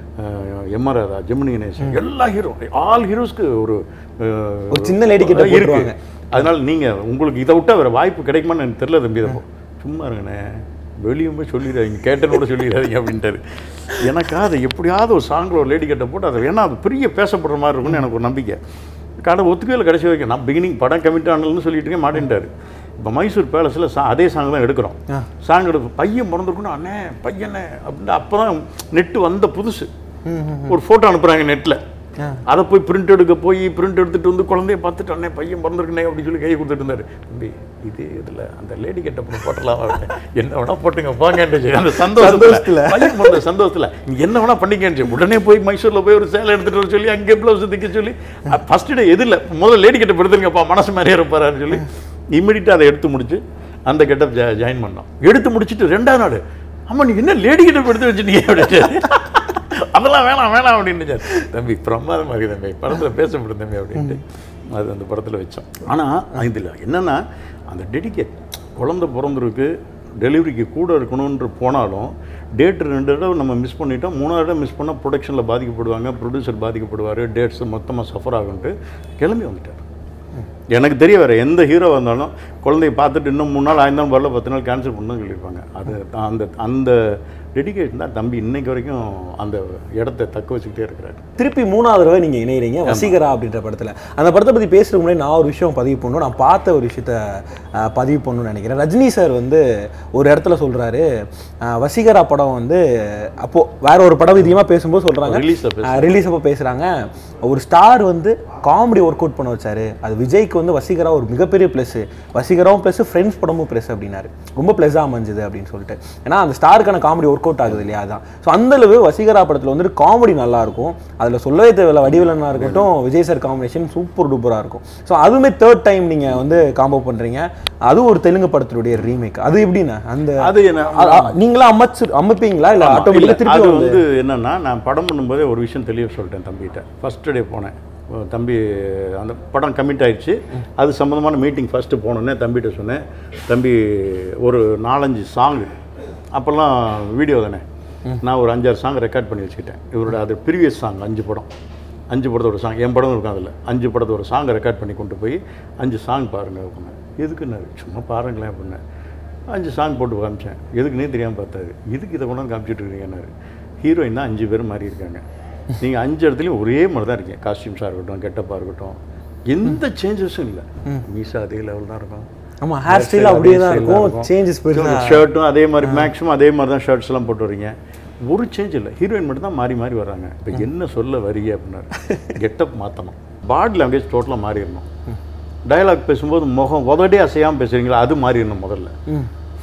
எம்ஆர் ராதா ஜெமினி கணேசன் எல்லா ஹீரோ ஆல் ஹீரோஸ்க்கு ஒரு அஹ், ஒரு சின்ன lady getup இருக்கு போட்டுருவாங்க. அதனால் நீங்கள் உங்களுக்கு இதை விட்டா வேறு வாய்ப்பு கிடைக்குமான்னு எனக்கு தெரியல தம்பி இதை சும்மா இருங்கண்ணே வெளியே போய் சொல்லிடுறாங்க கேட்டேன்னு கூட சொல்லிடாதீங்க அப்படின்ட்டாரு எனக்கா அதை எப்படியாவது ஒரு சாங்கில் ஒரு லேடி கட்ட போட்டு அதை ஏன்னா அது பெரிய பேசப்படுற மாதிரி இருக்கும்னு எனக்கு ஒரு நம்பிக்கை கடை ஒத்துக்கவே கடைசி வரைக்கும் நான் பிகினிங் படம் கமிட் ஆனதுன்னு சொல்லிட்டு இருக்கேன் மாட்டேன்ட்டாரு இப்போ மைசூர் பேலஸில் சா அதே சாங் தான் எடுக்கிறோம் சாங் எடுப்பு பையன் பிறந்திருக்குன்னு அண்ணே பையனே அப்படின்னு அப்போ தான் நெட்டு வந்த புதுசு ஒரு ஃபோட்டோ அனுப்புகிறாங்க நெட்டில் அதை போய் பிரிண்ட் எடுக்க போய் பிரிண்ட் எடுத்துட்டு வந்து குழந்தைய பார்த்துட்டு அண்ணே பையன் பிறந்திருக்கனே அப்படின்னு சொல்லி கையை கொடுத்துட்டு இருந்தாரு தம்பி இது இதில் அந்த லேடி கெட்ட பொண்ணு போட்டலாம் என்ன வேணா போட்டுங்க போங்கன்னு அந்த சந்தோஷத்துல பையன் பிறந்த சந்தோஷத்தில் நீ என்ன வேணா பண்ணிக்கன்னு உடனே போய் மைசூரில் போய் ஒரு சேலை எடுத்துட்டு வர சொல்லி அங்கே ப்ளவுஸ் தைக்க சொல்லி ஃபர்ஸ்ட் டே எதில் முதல்ல லேடி கெட்ட படுத்துருங்கப்பா மனசு மாதிரியே இருப்பாருன்னு சொல்லி இம்மிடியட்டாக அதை எடுத்து முடிச்சு அந்த கெட்டப் ஜாயின் பண்ணோம் எடுத்து முடிச்சிட்டு ரெண்டாவது நாள் அம்மா நீ என்ன லேடி கெட்டப் எடுத்து வச்சுட்டீங்க அப்படின்னு அதெல்லாம் வேணாம் வேணாம் அப்படின்னு தம்பி பிரமாதமாக இருக்கு தம்பி படத்தில் பேசப்படும் தம்பி அப்படின்ட்டு அது அந்த படத்தில் வச்சோம் ஆனால் இதில் என்னென்னா அந்த டெடிகேட் குழந்தை பிறந்திருக்கு டெலிவரிக்கு கூட இருக்கணுன்ற போனாலும் டேட் ரெண்டு தடவை நம்ம மிஸ் பண்ணிட்டோம் மூணாவது தடவை மிஸ் பண்ணால் ப்ரொடக்ஷனில் பாதிக்கப்படுவாங்க ப்ரொடியூசர் பாதிக்கப்படுவார் டேட்ஸ் மொத்தமாக சஃபர் ஆகுன்ட்டு கிளம்பி வந்துட்டார் எனக்கு தெரிய வேறு எந்த ஹீரோ வந்தாலும் குழந்தைய பார்த்துட்டு இன்னும் மூணு நாள் ஆயிருந்தாலும் வரல பத்து நாள் கேன்சல் பண்ணணும்னு சொல்லியிருப்பாங்க அது தான் அந்த அந்த டெடிகேஷன் தான் தம்பி இன்னைக்கு வரைக்கும் அந்த இடத்த தக்க வச்சுக்கிட்டே இருக்கிறாரு திருப்பி மூணாவது தடவை நீங்க இணையறீங்க வசீகரா அப்படின்ற படத்துல அந்த படத்தை பத்தி பேசுறதுக்கு முன்னாடி நான் ஒரு விஷயம் பதிவு பண்ணணும் நான் பார்த்த ஒரு விஷயத்த அஹ், பதிவு பண்ணணும்னு நினைக்கிறேன் ரஜினி சார் வந்து ஒரு இடத்துல சொல்றாரு அஹ், வசீகரா படம் வந்து அப்போ வேற ஒரு படம் விதியமா பேசும்போது சொல்றாங்க Release அப்ப பேசுறாங்க. ரிலீஸ் அப்போ பேசுறாங்க ஒரு ஸ்டார் வந்து காமெடி ஒர்க் அவுட் பண்ண வச்சாரு அது விஜய்க்கு வந்து வசீகரா ஒரு மிகப்பெரிய ப்ளஸ் வசீகராவும் ப்ளஸ் ஃப்ரெண்ட்ஸ் படமும் ப்ளஸ் அப்படின்னாரு ரொம்ப ப்ளஸ்ஸாக அமைஞ்சுது அப்படின்னு சொல்லிட்டு ஏன்னா அந்த ஸ்டாருக்கான காமெடி ஒர்க் அவுட் ஆகுது இல்லையா அதான் ஸோ அந்த அளவு வசீகரா படத்தில் வந்துட்டு காமெடி நல்லா இருக்கும் அதில் சொல்லவே தேவையில்ல வடிவிலனா இருக்கட்டும் விஜய் சார் காம்பினேஷன் சூப்பர் டூப்பராக இருக்கும் ஸோ அதுவுமே தேர்ட் டைம் நீங்கள் வந்து காம்போ பண்ணுறீங்க அதுவும் ஒரு தெலுங்கு படத்தினுடைய ரீமேக் அது எப்படின்னா அந்த அது என்ன அ- அ- நீங்களா அமைச்சு அமைப்பீங்களா இல்லை ஆமா, இல்ல, ஆட்டோமேட்டிக்காக திருப்பி அது வந்து வந்து என்னன்னா நான் படம் பண்ணும்போதே ஒரு விஷயம் தெளிவாக சொல்லிட்டேன் தம்பிகிட்ட ஃபர்ஸ்ட் டே போனேன் ஓ, தம்பி அந்த படம் கமிட் ஆயிடுச்சு அது சம்மந்தமான மீட்டிங் ஃபஸ்ட்டு போனோன்னே தம்பிகிட்ட சொன்னேன் தம்பி ஒரு நாலஞ்சு சாங்கு அப்போல்லாம் வீடியோ தானே நான் ஒரு அஞ்சாறு சாங் ரெக்கார்ட் பண்ணி வச்சுக்கிட்டேன் இவரோட அது ப்ரீவியஸ் சாங் அஞ்சு படம் அஞ்சு படத்தோட சாங் என் படம் இருக்கும் அதில் அஞ்சு படத்தோட சாங்கை ரெக்கார்ட் பண்ணி கொண்டு போய் அஞ்சு சாங் பாருங்க அப்படின்னேன் எதுக்குன்னாரு சும்மா பாருங்களேன் அப்படின்னேன் அஞ்சு சாங் போட்டு காமிச்சேன் எதுக்குன்னே தெரியாமல் பார்த்தாரு எதுக்கு இதை கொண்டாந்து காமிச்சிட்டு இருக்கீங்கன்னாரு ஹீரோயின் தான் அஞ்சு பேர் மாறி இருக்காங்க நீங்கள் அஞ்சு இடத்துலையும் ஒரே மாதிரி தான் இருக்கீங்க காஸ்டியூம்ஸாக இருக்கட்டும் கெட்டப்பாக இருக்கட்டும் எந்த சேஞ்சஸும் இல்லை மீசா அதே லெவல் தான் இருக்கும் ஆமா ஹேர் ஸ்டைல் அப்படியே தான் இருக்கும் சேஞ்சஸ் பெருசாக ஷர்ட்டும் அதே மாதிரி மேக்ஸிமம் அதே மாதிரி தான் ஷர்ட்ஸ் எல்லாம் போட்டு வரீங்க ஒரு சேஞ்ச் இல்லை ஹீரோயின் மட்டும் தான் மாறி மாறி வர்றாங்க இப்போ என்ன சொல்ல வரீங்க அப்படின்னாரு கெட்டப் மாற்றணும் பாடி லாங்குவேஜ் டோட்டலாக மாறிடணும் டயலாக் பேசும்போது முகம் உதடே அசையாமல் பேசுறீங்களா அது மாறிடணும் முதல்ல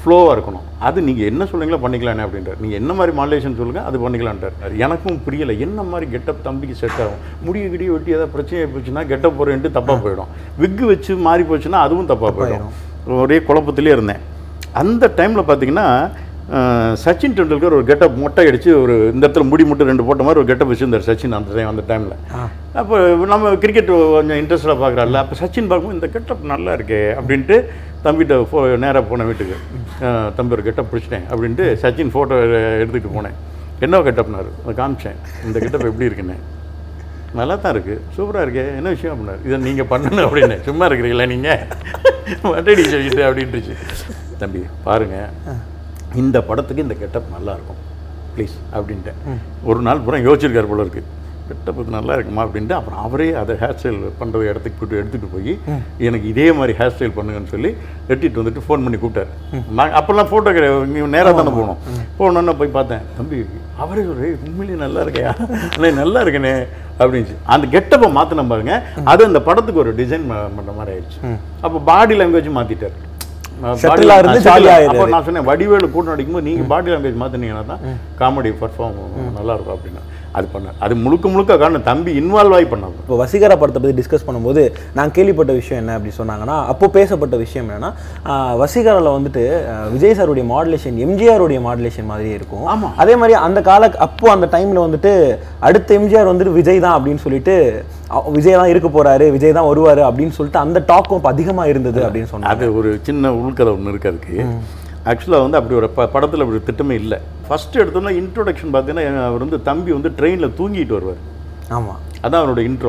ஃப்ளோவாக இருக்கணும் அது நீங்கள் என்ன சொல்றீங்களோ பண்ணிக்கலானே அப்படின்றார் நீங்கள் என்ன மாதிரி மாடுலேஷன் சொல்லுங்கள் அது பண்ணிக்கலான்ட்டார் எனக்கும் புரியலை என்ன மாதிரி கெட்டப் தம்பிக்கு செட் ஆகும் முடிய கிடிய வெட்டி ஏதாவது பிரச்சனை போச்சுன்னா கெட்டப் போகிறேன்ட்டு தப்பாக போயிடும் விக்கு வச்சு மாறி போச்சுன்னா அதுவும் தப்பாக போயிடும் ஒரே குழப்பத்திலே இருந்தேன் அந்த டைமில் பார்த்தீங்கன்னா அஹ், சச்சின் டெண்டுல்கர் ஒரு கெட்டப் மொட்டை அடித்து ஒரு இந்த இடத்துல முடி முட்டு ரெண்டு போட்ட மாதிரி ஒரு கெட்டப் வச்சுருந்தார் சச்சின் அந்த டைம் அந்த டைமில் அப்போ நம்ம கிரிக்கெட் கொஞ்சம் இன்ட்ரெஸ்டாக பார்க்குறாள் அப்போ சச்சின் பார்க்கும்போது இந்த கெட்டப் நல்லா இருக்கே அப்படின்ட்டு தம்பிகிட்ட ஃபோ நேராக போனேன் வீட்டுக்கு அஹ், தம்பி ஒரு கெட்டப் பிடிச்சிட்டேன் அப்படின்ட்டு சச்சின் ஃபோட்டோ எடுத்துகிட்டு போனேன் என்ன கெட்டப்னாரு அதை காமிச்சேன் இந்த கெட்டப் எப்படி இருக்குன்னு நல்லா தான் இருக்குது சூப்பராக இருக்கே என்ன விஷயம் அப்படின்னாரு இதை நீங்கள் பண்ணணும் அப்படின்னு சும்மா இருக்கிறீங்களா நீங்கள் மட்டடி சொல்லிட்டு அப்படின்ட்டுச்சு தம்பி பாருங்கள் இந்த படத்துக்கு இந்த கெட்டப் நல்லா இருக்கும் ப்ளீஸ் அப்படின்ட்டேன் ஒரு நாள் பூரா யோசிச்சிருக்காரு போல இருக்கு கெட்டப் இது நல்லா இருக்குமா அப்படின்ட்டு அப்புறம் அவரே அதை ஹேர் ஸ்டைல் பண்ணுறது இடத்துக்கு கூட்டு எடுத்துகிட்டு போய் எனக்கு இதே மாதிரி ஹேர் ஸ்டைல் பண்ணுங்கன்னு சொல்லி வெட்டிட்டு வந்துட்டு ஃபோன் பண்ணி கூப்பிட்டாரு நான் அப்போல்லாம் ஃபோட்டோ கிடையாது நீ நேராக தானே போகணும் போனோன்னு போய் பார்த்தேன் தம்பி அவரே ஒரு உண்மையிலேயே நல்லா இருக்கையா அண்ணே நல்லா இருக்கனே அப்படின்ச்சு அந்த கெட்டப்பை மாற்றின பாருங்க அது அந்த படத்துக்கு ஒரு டிசைன் பண்ணுற மாதிரி ஆயிடுச்சு அப்போ பாடி லாங்குவேஜ் மாற்றிட்டார் Settle ஆ இருந்து jolly ஆ அப்போ இருந்தாரு. நான் சொன்னேன் வடிவேலு கூட்டம் அடிக்கும்போது நீங்கள் பாடி லாங்குவேஜ் மாற்றினீங்கன்னா தான் காமெடி பர்ஃபார்ம் நல்லா இருக்கும் அப்படின்னா அது பண்ண அது முழுக்க முழுக்க காரணம் தம்பி இன்வால்வ் ஆகி பண்ணாங்க இப்போ வசீகரா படத்தை பற்றி டிஸ்கஸ் பண்ணும்போது நான் கேள்விப்பட்ட விஷயம் என்ன அப்படி சொன்னாங்கன்னா அப்போ பேசப்பட்ட விஷயம் என்னன்னா ஆஹ், வசீகரால வந்துட்டு ஆஹ், விஜய் சாருடைய மாடுலேஷன் எம்ஜிஆருடைய மாடுலேஷன் மாதிரியே இருக்கும் ஆமா. அதே மாதிரி அந்த கால அப்போ அந்த டைம்ல வந்துட்டு அடுத்த எம்ஜிஆர் வந்துட்டு விஜய் தான் அப்படின்னு சொல்லிட்டு அ- விஜய் தான் இருக்க போறாரு விஜய் தான் வருவாரு அப்படின்னு சொல்லிட்டு அந்த டாக்கும் இப்போ அதிகமா இருந்தது அப்படின்னு சொன்னாங்க அது ஒரு சின்ன உள்கதை ஒன்று இருக்கு அதுக்கு ஆக்சுவலாக வந்து அப்படி ஒரு ப படத்தில் அப்படி ஒரு திட்டமே இல்லை ஃபஸ்ட்டு எடுத்தோம்னா இன்ட்ரோடக்ஷன் பார்த்தீங்கன்னா அவர் வந்து தம்பி வந்து ட்ரெயினில் தூங்கிட்டு வருவார் ஆமா அதான் அவரோட இன்ட்ரோ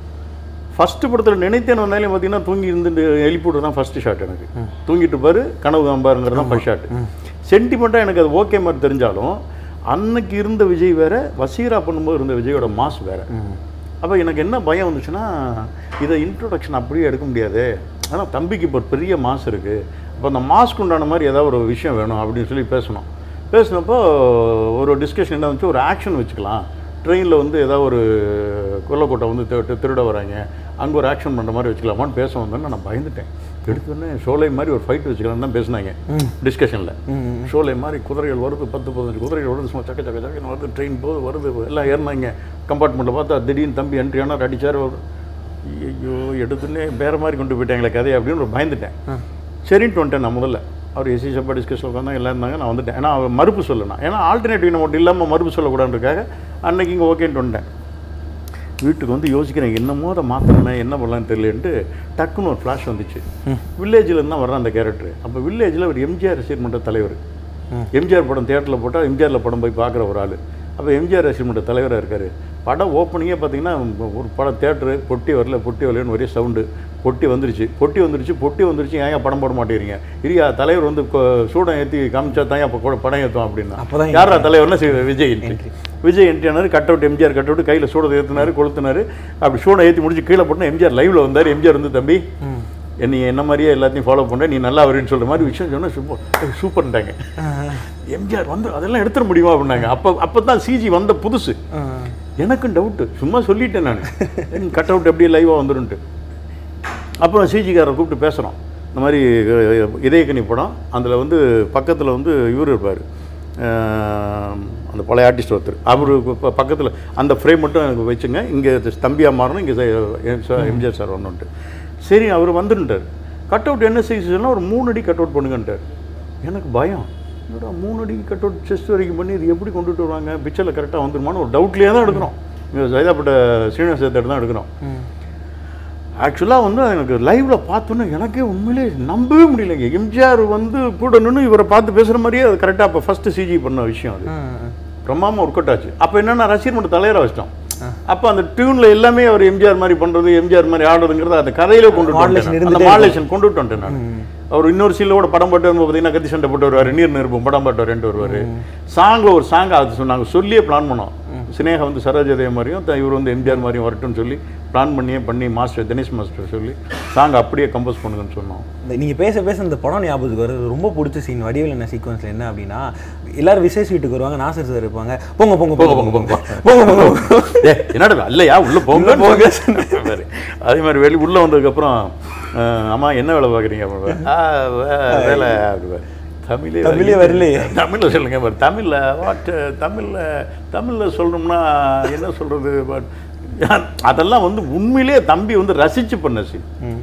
ஃபஸ்ட்டு படத்தில் நினைத்தேன் வந்தாலும் பார்த்தீங்கன்னா தூங்கி இருந்து எழுப்பிவிட்டு தான் ஃபஸ்ட்டு ஷாட் எனக்கு தூங்கிட்டு பாரு கனவு காம்பாருங்கிறது தான் ஃபஸ்ட் ஷாட் சென்டிமெண்ட்டாக எனக்கு அது ஓகே மாதிரி தெரிஞ்சாலும் அன்னைக்கு இருந்த விஜய் வேற வசீரா பண்ணும்போது இருந்த விஜயோட மாஸ் வேற அப்போ எனக்கு என்ன பயம் வந்துச்சுன்னா இதை இன்ட்ரோடக்ஷன் அப்படியே எடுக்க முடியாது ஆனால் தம்பிக்கு இப்போ ஒரு பெரிய மாஸ் இருக்குது அப்போ அந்த மாஸ்க்கு உண்டான மாதிரி ஏதாவது ஒரு விஷயம் வேணும் அப்படின்னு சொல்லி பேசணும் பேசினப்போ ஒரு டிஸ்கஷன் என்ன வந்துச்சு ஒரு ஆக்ஷன் வச்சுக்கலாம் ட்ரெயினில் வந்து ஏதாவது ஒரு கொல்லக்கோட்டை வந்து திரு- திருட வராங்க அங்கே ஒரு ஆக்ஷன் பண்ணுற மாதிரி வச்சுக்கலாமான்னு பேச வந்தேன்னு நான் பயந்துட்டேன் எடுத்தோடனே ஷோலை மாதிரி ஒரு ஃபைட் வச்சுக்கலாம்னு தான் பேசினாங்க டிஸ்கஷனில் ஷோலை மாதிரி குதிரைகள் வருது பத்து பதினஞ்சு குதிரைகள் வருது சும்மா சக்க சக்க சக்கன்னு வருது ட்ரெயின் போகுது வருது எல்லாம் ஏறினாங்க கம்பார்ட்மெண்ட்டில் பார்த்தா திடீர்னு தம்பி என்ட்ரி ஆனால் அடிச்சார் ஐயோ எடுத்துன்னே வேற மாதிரி கொண்டு போயிட்டாங்களே கதை அப்படின்னு ஒரு பயந்துட்டேன் சரின்ட்டு வந்துட்டேன் நான் முதல்ல அவர் எஸ்சி சப்பா டிஸ்கஷன் உட்காந்து எல்லாம் இருந்தாங்க நான் வந்துட்டேன் ஏன்னா அவர் மறுப்பு சொல்லணும் ஏன்னா ஆல்டர்னேட்டிவ் நம்ம இல்லாமல் மறுப்பு சொல்லக்கூடாதுன்றதுக்காக அன்னைக்கு இங்கே ஓகேன்ட்டு வந்துட்டேன் வீட்டுக்கு வந்து யோசிக்கிறேன் என்னமோ அதை மாற்றணுமே என்ன பண்ணலான்னு தெரியலன்ட்டு டக்குன்னு ஒரு ஃப்ளாஷ் வந்துச்சு வில்லேஜில் தான் வர்ற அந்த கேரக்டர் அப்போ வில்லேஜில் ஒரு எம்ஜிஆர் ரசிகர் மன்ற தலைவர் எம்ஜிஆர் படம் தேட்டரில் போட்டால் எம்ஜிஆரில் படம் போய் பார்க்குற ஒரு ஆள் அப்போ எம்ஜிஆர் ரசிகர் மன்ற தலைவராக இருக்கார் படம் ஓப்பனிங்கே பார்த்தீங்கன்னா ஒரு படம் தேட்டரு பொட்டி வரல பொட்டி வரலன்னு ஒரே சவுண்டு பொட்டி வந்துருச்சு பொட்டி வந்துருச்சு பொட்டி வந்துருச்சு ஏன் படம் போட மாட்டேங்கிறீங்க இரியா தலைவர் வந்து கொ- சூடம் ஏற்றி காமிச்சா தான் அப்போ படம் ஏற்றும் அப்படின்னா அப்பதான் யாரா தலைவர்னா சி- விஜய் என்ட்ரி விஜய் என்ட்ரி ஆனாரு cut out MGR cut out கையில் சூடத்தை ஏற்றினாரு கொளுத்துனாரு அப்படி சூடம் ஏற்றி முடிச்சு கீழே போட்டு எம்ஜிஆர் லைவ்ல வந்தார் எம்ஜிஆர் வந்து தம்பி நீ என்ன மாதிரியே எல்லாத்தையும் ஃபாலோ பண்ணுற நீ நல்லா வருன்னு சொல்கிற மாதிரி விஷயம் சொன்னால் சூப்பர் சூப்பர்ன்ட்டாங்க எம்ஜிஆர் வந்து அதெல்லாம் எடுத்துட முடியுமா அப்படின்னாங்க அப்போ அப்போ தான் சிஜி வந்த புதுசு எனக்கும் டவுட்டு சும்மா சொல்லிட்டேன் நான் கட் அவுட் அப்படியே லைவாக வந்துருன்ட்டு அப்புறம் சிஜிக்காரரை கூப்பிட்டு பேசுகிறோம் இந்த மாதிரி அஹ், இதயக்கனி படம் அதில் வந்து பக்கத்தில் வந்து இவர் இருப்பார் அந்த பழைய ஆர்டிஸ்ட் ஒருத்தர் அவர் பக்கத்தில் அந்த ஃப்ரேம் மட்டும் எனக்கு வச்சுங்க இங்கே தம்பியாக மாறணும் இங்கே எம்ஜிஆர் சார் வரணுன்ட்டு சரி அவர் வந்துருன்ட்டார் கட் அவுட் என்ன சைஸ் சொன்னால் ஒரு மூணு அடி கட் அவுட் பண்ணுங்கன்ட்டார் எனக்கு பயம் என்னடா மூணு அடி கட் அவுட் செஸ்ட் வரைக்கும் பண்ணி இது எப்படி கொண்டுட்டு வருவாங்க பிக்சரில் கரெக்டாக வந்துருமான்னு ஒரு டவுட்லேயே தான் எடுக்கிறோம் இங்கே சைதாப்பட்ட சீனிவாச தேட்டர் தான் எடுக்கிறோம் ஆக்சுவலாக வந்து எனக்கு லைவில் பார்த்தோன்னே எனக்கே உண்மையிலே நம்பவே முடியலைங்க எம்ஜிஆர் வந்து கூட நின்று இவரை பார்த்து பேசுகிற மாதிரியே அது கரெக்டாக அப்போ ஃபஸ்ட்டு சிஜி பண்ண விஷயம் அது பிரம்மாமல் ஒர்க் அவுட் ஆச்சு அப்போ என்னன்னா ரசிகர் மட்டும் தலைவரை வச்சிட்டோம் அப்போ அந்த டியூனில் எல்லாமே அவர் எம்ஜிஆர் மாதிரி பண்ணுறது எம்ஜிஆர் மாதிரி ஆடுறதுங்கிறது அந்த கதையில கொண்டு Modulation அந்த இருந்துட்டே மாடுலேஷன் கொண்டு வந்துட்டேன் நான் அவர் இன்னொரு சீனில் கூட படம் போட்டு வரும்போது பார்த்தீங்கன்னா கத்தி சண்டை போட்டு வருவார் நீர் நெருப்பும் படம் போட்டு வரேன்ட்டு வருவார் சாங்கில் ஒரு சாங் அது சொன்னாங்க சொல்லியே பிளான் பண்ணோம் சினேகா வந்து சரோஜதேவ மாதிரியும் த- இவர் வந்து எம்ஜிஆர் மாதிரியும் வரட்டும்னு சொல்லி பிளான் பண்ணியே பண்ணி மாஸ்டர் தினேஷ் மாஸ்டர் சொல்லி சாங் அப்படியே கம்போஸ் பண்ணுங்கன்னு சொன்னோம் இந்த நீங்க பேச பேச இந்த படம் ஞாபகத்துக்கு வருது ரொம்ப பிடிச்ச சீன் வடிவேல் என்ன சீக்வன்ஸ்ல என்ன அப்படின்னா எல்லாரும் விசேஷ் வீட்டுக்கு வருவாங்க நாசர் சார் இருப்பாங்க போங்க போங்க போங்க போங்க போங்க போங்க போங்க போங்க ஏ என்னடா இல்லையா உள்ள போங்க போங்க பாரு. அதே மாதிரி வெளி உள்ள வந்ததுக்கப்புறம் அஹ், அம்மா என்ன வேலை பார்க்குறீங்க அப்படின்னு "ஆ, வே- வேலை அப்படிவாரு தமிழே தமிழே வரலையே. தமிழில் சொல்லுங்க பட் தமிழில் வாட் தமிழில் தமிழில் சொல்லணும்னா என்ன சொல்கிறது பட் அதெல்லாம் வந்து உண்மையிலேயே தம்பி வந்து ரசித்து பண்ண சீன்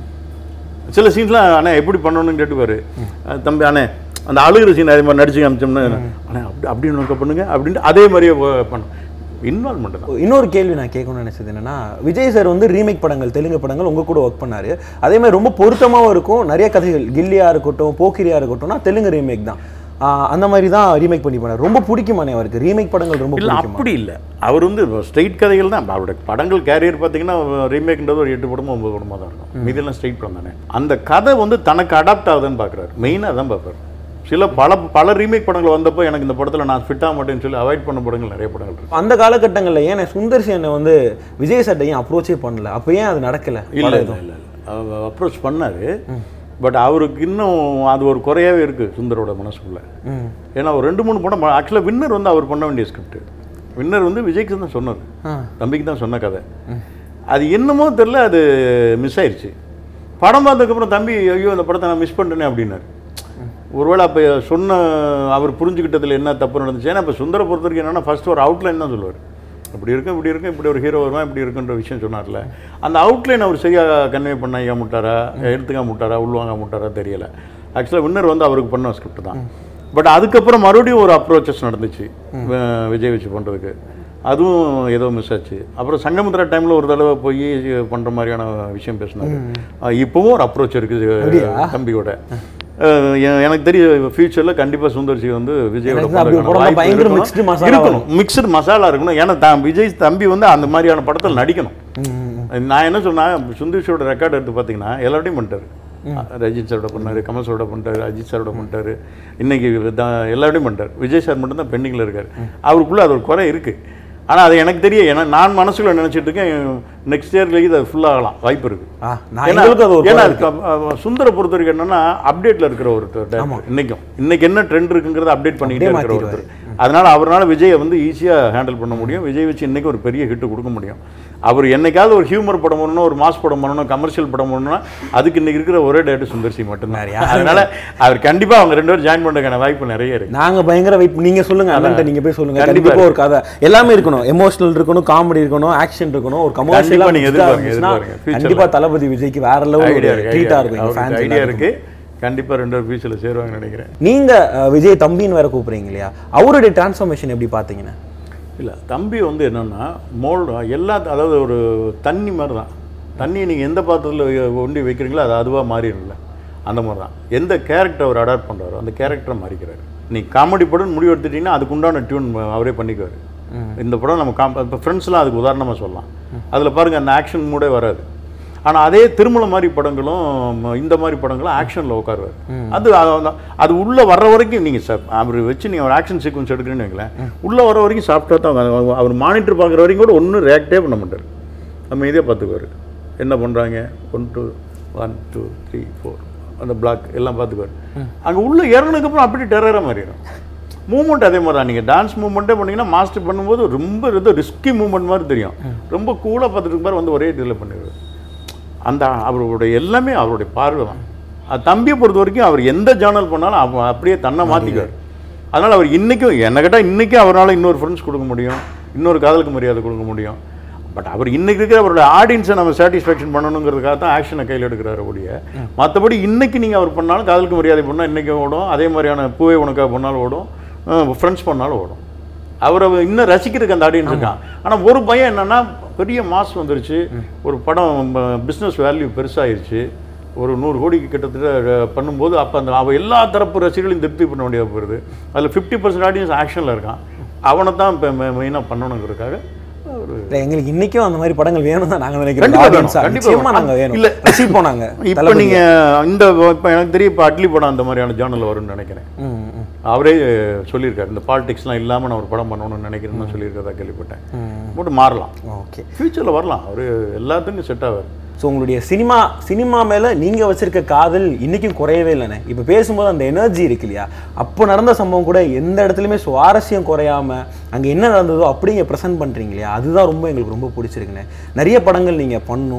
சில சீன்ஸ்லாம் அண்ணே எப்படி பண்ணணும்னு கேட்டுப்பாரு அஹ் தம்பி அண்ணே அந்த அழுகிற சீன் அதே மாதிரி நடிச்சு காமிச்சோம்னா அண்ணே அப்படி அப்படி நோக்க பண்ணுங்க அப்படின்ட்டு அதே மாதிரியே ப- பண்ணும் இன்வால்மெண்ட் தான் இன்னொரு கேள்வி நான் கேட்கணும்னு நினைச்சது என்னன்னா விஜய் சார் வந்து ரீமேக் படங்கள் தெலுங்கு படங்கள் உங்க கூட ஒர்க் பண்ணாரு அதே மாதிரி ரொம்ப பொருத்தமாவும் இருக்கும் நிறைய கதைகள் கில்லியா இருக்கட்டும் போக்கிரியா இருக்கட்டும்னா தெலுங்கு ரீமேக் தான் ஆஹ் அந்த மாதிரி தான் ரீமேக் பண்ணி பண்ணாரு ரொம்ப பிடிக்குமானே அவருக்கு ரீமேக் படங்கள் ரொம்ப இல்லை பிடிக்குமா அப்படி இல்லை அவர் வந்து ஸ்ட்ரெயிட் கதைகள் தான் அவரோட படங்கள் கேரியர் பார்த்தீங்கன்னா ரீமேக்ன்றது ஒரு எட்டு படமோ ஒன்பது படமாக தான் இருக்கும் மீதெல்லாம் ஸ்ட்ரெயிட் படம் தானே அந்த கதை வந்து தனக்கு அடாப்ட் ஆகுதுன்னு பார்க்குறாரு மெயினாக தான் பார்ப்பாரு சில பல பல ரீமேக் படங்கள் வந்தப்போ எனக்கு இந்த படத்தில் நான் ஃபிட் ஆக மாட்டேன்னு சொல்லி அவாய்ட் பண்ண படங்கள் நிறைய படங்கள் இருக்கு அந்த காலகட்டங்கள்ல ஏன் சுந்தர் சேனை வந்து விஜய் சார்ட்ட ஏன் அப்ரோச்சே பண்ணல அப்ப ஏன் அது நடக்கல இல்லை படம் இல்லை எதுவும்? இல்லை இல்லை அப்ரோச் பண்ணார் பட் அவருக்கு இன்னும் அது ஒரு குறையாவே இருக்குது சுந்தரோட மனசுக்குள்ள ம். ஏன்னா ஒரு ரெண்டு மூணு படம் ஆக்சுவலாக வின்னர் வந்து அவர் பண்ண வேண்டிய ஸ்கிரிப்ட் வின்னர் வந்து விஜய்க்கு தான் சொன்னார் ஆ. தம்பிக்கு தான் சொன்ன கதை அது என்னமோ தெரில அது மிஸ் ஆயிடுச்சு படம் பார்த்ததுக்கப்புறம் தம்பி ஐயோ அந்த படத்தை நான் மிஸ் பண்ணிட்டேனே அப்படின்னாரு ஒருவேளை அப்போ சொன்ன அவர் புரிஞ்சுக்கிட்டதுல என்ன தப்பு நடந்துச்சு ஏன்னா இப்போ சுந்தர பொறுத்த வரைக்கும் என்னன்னா ஃபர்ஸ்ட் ஒரு அவுட்லைன் தான் சொல்லுவார் இப்படி இருக்கும் இப்படி இருக்கும் இப்படி ஒரு ஹீரோ வருவான் இப்படி இருக்குன்ற விஷயம் சொன்னார்ல அந்த அவுட்லைன் அவர் சரியாக கன்வே பண்ண முட்டாரா எடுத்துக்காம முட்டாரா உள்வாங்க முட்டாரா தெரியல ஆக்சுவலாக வின்னர் வந்து அவருக்கு பண்ண ஸ்கிரிப்ட் தான் பட் அதுக்கப்புறம் மறுபடியும் ஒரு அப்ரோச்சஸ் நடந்துச்சு வி- விஜய் வச்சு பண்ணுறதுக்கு அதுவும் ஏதோ மிஸ் ஆச்சு அப்புறம் சங்கமுத்திரா டைமில் ஒரு தடவை போய் பண்ணுற மாதிரியான விஷயம் பேசினாரு அஹ் இப்பவும் ஒரு அப்ரோச் இருக்குது தம்பியோட அஹ் எ- எனக்கு தெரியும் ஃபியூச்சரில் கண்டிப்பாக சுந்தர்சி வந்து விஜயோட எனக்கு அப்படி பண்றதுக்கான படம் வாய்ப்பு பயங்கர இருக்கணும். mixed மசாலா இருக்கணும் மிக்சடு மசாலா இருக்கணும் ஏன்னா தான் விஜய் தம்பி வந்து அந்த மாதிரியான படத்தில் நடிக்கணும் நான் என்ன சொன்னேன் சுந்தர்சியோட ரெக்கார்ட் எடுத்து பார்த்தீங்கன்னா எல்லார்ட்டையும் பண்ணிட்டாரு ரஜித் சாரோட பண்ணாரு கமல் சாரோட பண்ணிட்டாரு அஜித் சாரோட பண்ணிட்டாரு இன்னைக்கு தான் எல்லார்ட்டையும் பண்ணிட்டாரு விஜய் சார் மட்டும் தான் பெண்டிங்கில் இருக்காரு அவருக்குள்ள அது ஒரு குறை இருக்கு ஆனால் அது எனக்கு தெரியும் ஏன்னா நான் மனசுக்குள்ள நினைச்சிட்டு இருக்கேன் நெக்ஸ்ட் இயர்லேயே அது full ஆகலாம் வாய்ப்பு இருக்கு ஆ, நான் ஏன்னா- எங்களுக்கு அது ஒரு ஏன்னா குறை இருக்கு. க- அஹ் சுந்தர பொறுத்த வரைக்கும் என்னன்னா அப்டேட்ல இருக்கிற ஒருத்தர் இன்னைக்கும் இன்னைக்கு என்ன ட்ரெண்ட் இருக்குங்கிறத அப்டேட் பண்ணிக்கிட்டே அப்படியே இருக்கிற மாத்திடுவாரு. ஒருத்தர் அதனால அவரால விஜயை வந்து ஈஸியா ஹேண்டில் பண்ண முடியும் விஜய் வச்சு இன்னைக்கு ஒரு பெரிய ஹிட் கொடுக்க முடியும் அவர் என்னைக்காவது ஒரு ஹியூமர் படம் பண்ணணும் ஒரு மாஸ் படம் பண்ணணும் கமர்ஷியல் படம் பண்ணணும்னா அதுக்கு இன்னைக்கு இருக்கிற ஒரே டேட்டு சுந்தர்சி மட்டும்தான் அதனால அவர் கண்டிப்பா அவங்க ரெண்டு பேரும் ஜாயின் பண்ணுறதுக்கான வாய்ப்பு நிறைய இருக்கு நாங்க பயங்கர வெயிட் நீங்க சொல்லுங்க அண்ணன்ட்ட நீங்க போய் சொல்லுங்க கண்டிப்பா கண்டிப்பா ஒரு கதை எல்லாமே இருக்கணும் எமோஷனல் இருக்கணும் காமெடி இருக்கணும் ஆக்ஷன் இருக்கணும் ஒரு கமர்ஷியலா கண்டிப்பா நீங்க எதிர்பாருங்க, எதிர்பாருங்க. Future ல. கண்டிப்பா தளபதி விஜய்க்கு வேற லெவல் ஐடியா இருக்கு ட்ரீட்டா இருக்கும் எங்க ஐடியா fans ஐடியா எல்லாருக்கும். இருக்கு கண்டிப்பா ரெண்டு பேரும் ஃபியூச்சர்ல சேருவாங்கன்னு நினைக்கிறேன் நீங்க அஹ், விஜய் தம்பின்னு வேற கூப்பிடுறீங்க இல்லையா அவருடைய டிரான்ஸ்ஃபர்மேஷன் எப்படி பாத்தீங்கன்னா இல்லை தம்பி வந்து என்னன்னா மோல்டு எல்லா அதாவது ஒரு தண்ணி மாதிரி தான் தண்ணியை நீங்கள் எந்த பாத்திரத்தில் ஒண்டி வைக்கிறீங்களோ அது அதுவாக மாறிடும்ல அந்த மாதிரி தான் எந்த கேரக்டர் அவர் அடாப்ட் பண்ணுறாரோ அந்த கேரக்டரை மாறிக்கிறாரு நீ காமெடி படம் முடிவு எடுத்துட்டீங்கன்னா அதுக்கு உண்டான டியூன் அவரே பண்ணிக்குவார் இந்த படம் நம்ம காம் இப்போ ஃப்ரெண்ட்ஸ்லாம் அதுக்கு உதாரணமாக சொல்லலாம் அதில் பாருங்கள் அந்த ஆக்ஷன் மூடே வராது ஆனால் அதே திருமலை மாதிரி படங்களும் ம- இந்த மாதிரி படங்களும் ஆக்ஷனில் உட்காருவார் அது அது- அது உள்ளே வர்ற வரைக்கும் நீங்கள் சார் அவர் வச்சு நீங்கள் ஒரு ஆக்ஷன் சீக்வன்ஸ் எடுக்கிறேன்னு வைங்களேன் உள்ளே வர வரைக்கும் சாப்பிட்டா தான் உட்காந்து- அவர் மானிட்டர் பார்க்குற வரைக்கும் கூட ஒன்றும் ரியாக்டே பண்ண மாட்டார் அமைதியாக பார்த்துக்குவார் என்ன பண்ணுறாங்க one two one two three four அந்த பிளாக் எல்லாம் பார்த்துக்குவார் அங்கே உள்ளே இறங்குனதுக்கப்புறம் அப்படியே டெரராக மாறிடும் மூமெண்ட் அதே மாதிரி தான் நீங்கள் டான்ஸ் மூமெண்ட்டே பண்ணீங்கன்னா மாஸ்டர் பண்ணும்போது ரொம்ப ஏதோ ரிஸ்கி மூமெண்ட் மாதிரி தெரியும் ரொம்ப கூலாக பார்த்துட்டு இருப்பார் வந்து ஒரே இதில் பண்ணிடுவார் அந்த அவருடைய எல்லாமே அவருடைய பார்வை தான் அது தம்பியை பொறுத்த வரைக்கும் அவர் எந்த ஜேர்னல் பண்ணாலும் அவ அப்படியே தன்னை மாற்றிக்குவார் அதனால் அவர் இன்றைக்கும் என்ன கேட்டால் இன்றைக்கும் அவரால் இன்னொரு ஃப்ரெண்ட்ஸ் கொடுக்க முடியும் இன்னொரு காதலுக்கு மரியாதை கொடுக்க முடியும் பட் அவர் இன்னைக்கு இருக்கிற அவரோட ஆடியன்ஸை நம்ம சாட்டிஸ்ஃபேக்ஷன் பண்ணணுங்கிறதுக்காக தான் ஆக்ஷனை கையில் எடுக்கிறாரு ஒழிய மற்றபடி இன்னைக்கு நீங்கள் அவர் பண்ணாலும் காதலுக்கு மரியாதை பண்ணால் இன்றைக்கும் ஓடும் அதே மாதிரியான பூவே உனக்காக பண்ணாலும் ஓடும் ஃப்ரெண்ட்ஸ் பண்ணாலும் ஓடும் அவரை இன்னும் ரசிக்கிறதுக்கு அந்த ஆடியன்ஸ் இருக்கான் ஆனால் ஒரு பயம் என்னன்னா பெரிய மாஸ் வந்துருச்சு ஒரு படம் பிஸ்னஸ் வேல்யூ பெருசாயிருச்சு ஒரு நூறு கோடிக்கு கிட்டத்தட்ட அஹ், பண்ணும்போது அப்போ அந்த அவ எல்லா தரப்பு ரசிகர்களையும் திருப்தி பண்ண வேண்டியது போயிருது அதில் ஃபிஃப்டி பர்சன்ட் ஆடியன்ஸ் ஆக்ஷனில் இருக்கான் அவனை தான் இப்போ மெயினாக பண்ணணுங்கிறதுக்காக ஒரு இல்ல, எங்களுக்கு இன்னைக்கும் அந்த மாதிரி படங்கள் வேணும் தான் நாங்க நினைக்கிறோம் கண்டிப்பா வேணும், audience ஆ. கண்டிப்பா நிச்சயமா வேணும். நாங்க வேணும் இல்ல. ரசிப்போம் நாங்க இப்போ தளபதியை. நீங்கள் இந்த இப்போ எனக்கு தெரியும் இப்போ அட்லி படம் அந்த மாதிரியான ஜேர்னல் வரும்னு நினைக்கிறேன் ம், ம், அவரே சொல்லியிருக்காரு இந்த பாலிடிக்ஸ்லாம் இல்லாமல் நான் ஒரு படம் பண்ணணும்னு நினைக்கிறேன்னு சொல்லியிருக்கிறதா கேள்விப்பட்டேன் போட்டு மாறலாம் ஓகே ஃப்யூச்சரில் வரலாம் அவர் எல்லாத்துக்கும் செட் ஆவார் ஸோ உங்களுடைய சினிமா சினிமா மேல நீங்க வச்சிருக்க காதல் இன்னைக்கும் குறையவே இல்லைண்ணே இப்போ பேசும்போது அந்த எனர்ஜி இருக்கு இல்லையா அப்போ நடந்த சம்பவம் கூட எந்த இடத்துலையுமே சுவாரஸ்யம் குறையாம அங்க என்ன நடந்ததோ அப்படியே ப்ரெசென்ட் பண்றீங்க இல்லையா அதுதான் ரொம்ப எங்களுக்கு ரொம்ப பிடிச்சிருக்குண்ணே நிறைய படங்கள் நீங்க பண்ணும்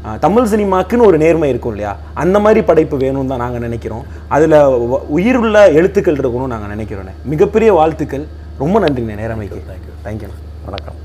அஹ், தமிழ் சினிமாக்குன்னு ஒரு நேர்மை இருக்கும் இல்லையா அந்த மாதிரி படைப்பு வேணும்னு தான் நாங்கள் நினைக்கிறோம் அதில் உயிருள்ள எழுத்துக்கள் இருக்கணும்னு நாங்கள் நினைக்கிறோண்ணே மிகப்பெரிய வாழ்த்துக்கள் ரொம்ப நன்றிண்ணே நேரமைக்கு தேங்க்யூ தேங்க்யூ வணக்கம்